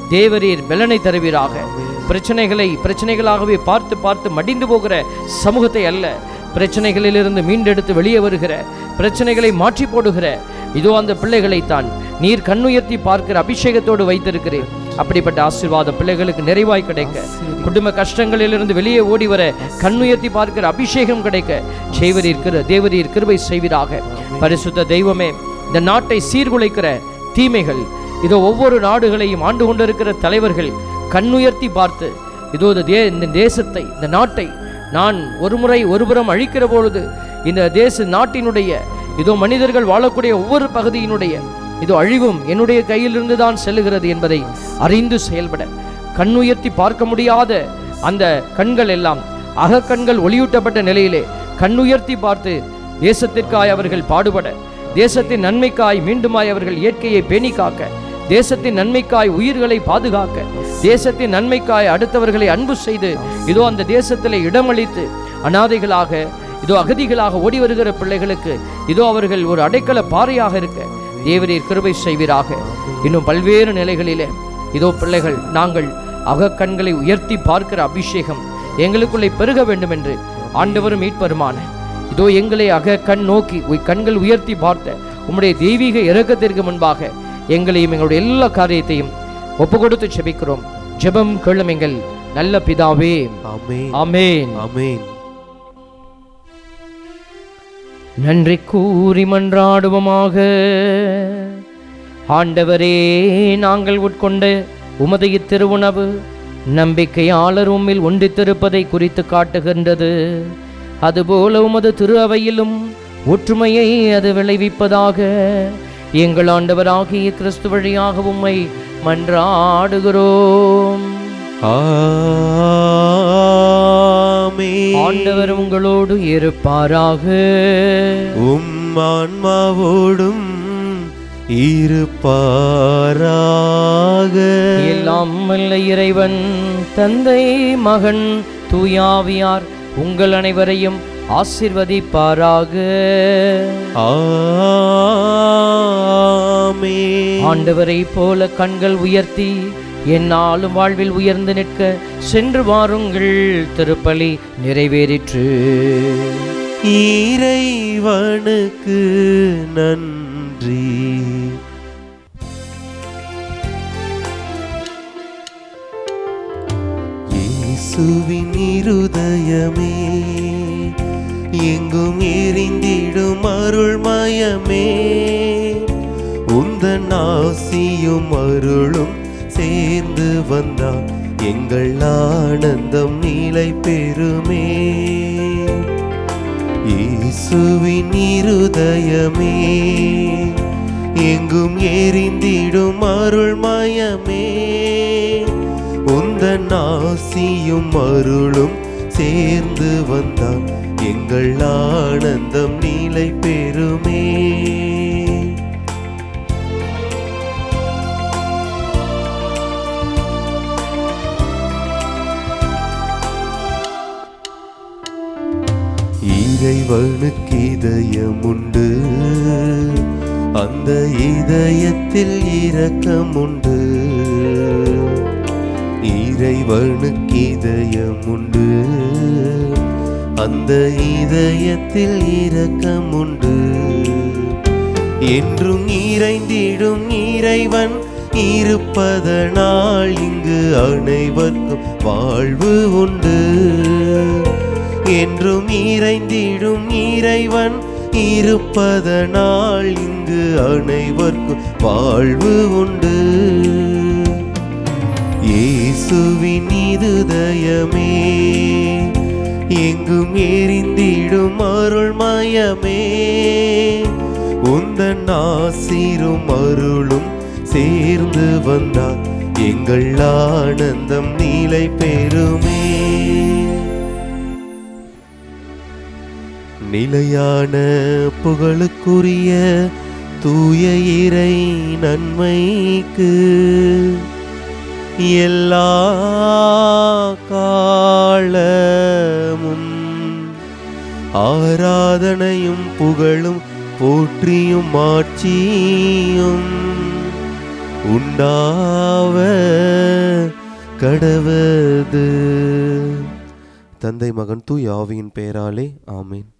தேவரீர் பலனை தருவீராக பிரச்சனைகளை பிரச்சனைகளாகவே பார்த்து பார்த்து மடிந்து போகிற சமூகத்தை அல்ல பிரச்சனைகளிலிருந்து மீண்டெடுத்து வெளியே வருகிற பிரச்சனைகளை மாற்றி போடுகிற இதோ அந்த பிள்ளைகளைத்தான் நீர் கண்ணுயர்த்தி பார்க்கிற அபிஷேகத்தோடு வைத்திருக்கிறேன் அப்படிப்பட்ட ஆசீர்வாதம் பிள்ளைகளுக்கு நிறைவாய் கிடைக்க குடும்ப கஷ்டங்களிலிருந்து வெளியே ஓடி வர கண்ணுயர்த்தி பார்க்கிற அபிஷேகம் கிடைக்க செய்வரீர் கிரு தேவரீர் கிருபை செய்வீராக பரிசுத்த தெய்வமே இந்த நாட்டை சீர்குலைக்கிற தீமைகள் இதோ ஒவ்வொரு நாடுகளையும் ஆண்டு கொண்டிருக்கிற தலைவர்கள் கண்ணுயர்த்தி பார்த்து இதோ இந்த தே இந்த தேசத்தை இந்த நாட்டை நான் ஒருமுறை ஒருபுறம் அழிக்கிற பொழுது இந்த தேச நாட்டினுடைய இதோ மனிதர்கள் வாழக்கூடிய ஒவ்வொரு பகுதியினுடைய இதோ அழிவும் என்னுடைய கையிலிருந்து தான் செல்லுகிறது என்பதை அறிந்து செயல்பட கண்ணுயர்த்தி பார்க்க முடியாத அந்த கண்கள் எல்லாம் அகக்கண்கள் ஒளியூட்டப்பட்ட நிலையிலே கண்ணுயர்த்தி பார்த்து தேசத்திற்காய் அவர்கள் பாடுபட தேசத்தின் நன்மைக்காய் மீண்டுமாய் அவர்கள் இயற்கையை பேணி காக்க தேசத்தின் நன்மைக்காய் உயிர்களை பாதுகாக்க தேசத்தின் நன்மைக்காய் அடுத்தவர்களை அன்பு செய்து இதோ அந்த தேசத்திலே இடமளித்து அனாதைகளாக இதோ அகதிகளாக ஓடி வருகிற பிள்ளைகளுக்கு இதோ அவர்கள் ஒரு அடைக்கல பாறையாக இருக்க தேவரீர் கிருபை செய்வீராக இன்னும் பல்வேறு நிலைகளிலே இதோ பிள்ளைகள் நாங்கள் அகக்கண்களை உயர்த்தி பார்க்கிற அபிஷேகம் எங்களுக்குள்ளே பெருக வேண்டும் என்று ஆண்டவரும் மீட்பருமான இதோ எங்களை அக கண் நோக்கி உய் கண்கள் உயர்த்தி பார்த்த உம்முடைய தெய்வீக இரக்கத்திற்கு முன்பாக எங்களையும் எங்களுடைய எல்லா காரியத்தையும் ஒப்பு கொடுத்து செபிக்கிறோம் ஜெபம் கேளும் எங்கள் நல்ல பிதாவே ஆமென் ஆமென் ஆமென் நன்றி கூறி மன்றாடுவோமாக ஆண்டவரே நாங்கள் உட்கொண்ட உமது இத்திருவுணவு நம்பிக்கையாளர் உம்மில் ஒன்றித்திருப்பதை குறித்து காட்டுகின்றது அதுபோல உமது திரு அவையிலும் ஒற்றுமையை அது விளைவிப்பதாக எங்கள் ஆண்டவராகிய கிறிஸ்து வழியாக உம்மை மன்றாடுகிறோம் ஆமென் ஆண்டவர் உங்களோடு இருப்பாராக உம் ஆன்மாவோடும் இருப்பாராக எல்லாம் வல்ல இறைவன் தந்தை மகன் தூயாவியார் உங்கள் அனைவரையும் ஆசிர்வதிப்பாராக ஆமென் ஆண்டவரை போல கண்கள் உயர்த்தி என்னாலும் வாழ்வில் உயர்ந்து நிற்க சென்று வாருங்கள் திருப்பலி நிறைவேறிற்று இறைவனுக்கு நன்றி இயேசுவின் இருதயமே எங்கும் எரிந்திடும் அருள்மயமே உந்தன் ஆசியும் அருளும் சேர்ந்து வந்தால் எங்கள் ஆனந்தம் நிலை பெறுமே இயேசுவின் இருதயமே எங்கும் எரிந்திடும் அருள்மயமே உந்தன் ஆசியும் அருளும் சேர்ந்து வந்தால் எங்கள் ஆனந்தம் நிலை பெறுமே இறைவனுக்கு இதயம் உண்டு அந்த இதயத்தில் இரக்கம் உண்டு இறைவனுக்கு இதயம் உண்டு அந்த இதயத்தில் இரக்கம் உண்டு என்றும் இறைந்திடும் இறைவன் இருப்பதனால் இங்கு அனைவருக்கும் வாழ்வு உண்டு என்றும் இறைந்திடும் இறைவன் இருப்பதனால் இங்கு அனைவருக்கும் வாழ்வு உண்டு இயேசுவின் இருதயமே எங்கும் எரிந்திடும் அருள்மயமே உந்தன் ஆசீரும் அருளும் சேர்ந்து வந்தால் எங்கள் ஆனந்தம் நிலை பெறுமே நிலையான புகழுக்குரிய தூய இறை நன்மைக்கு எல்லா காலமும் ஆராதனையும் புகழும் போற்றியும் மாட்சியும் உண்டாவ கடவது தந்தை மகன் தூய் ஆவியின் பெயராலே ஆமேன்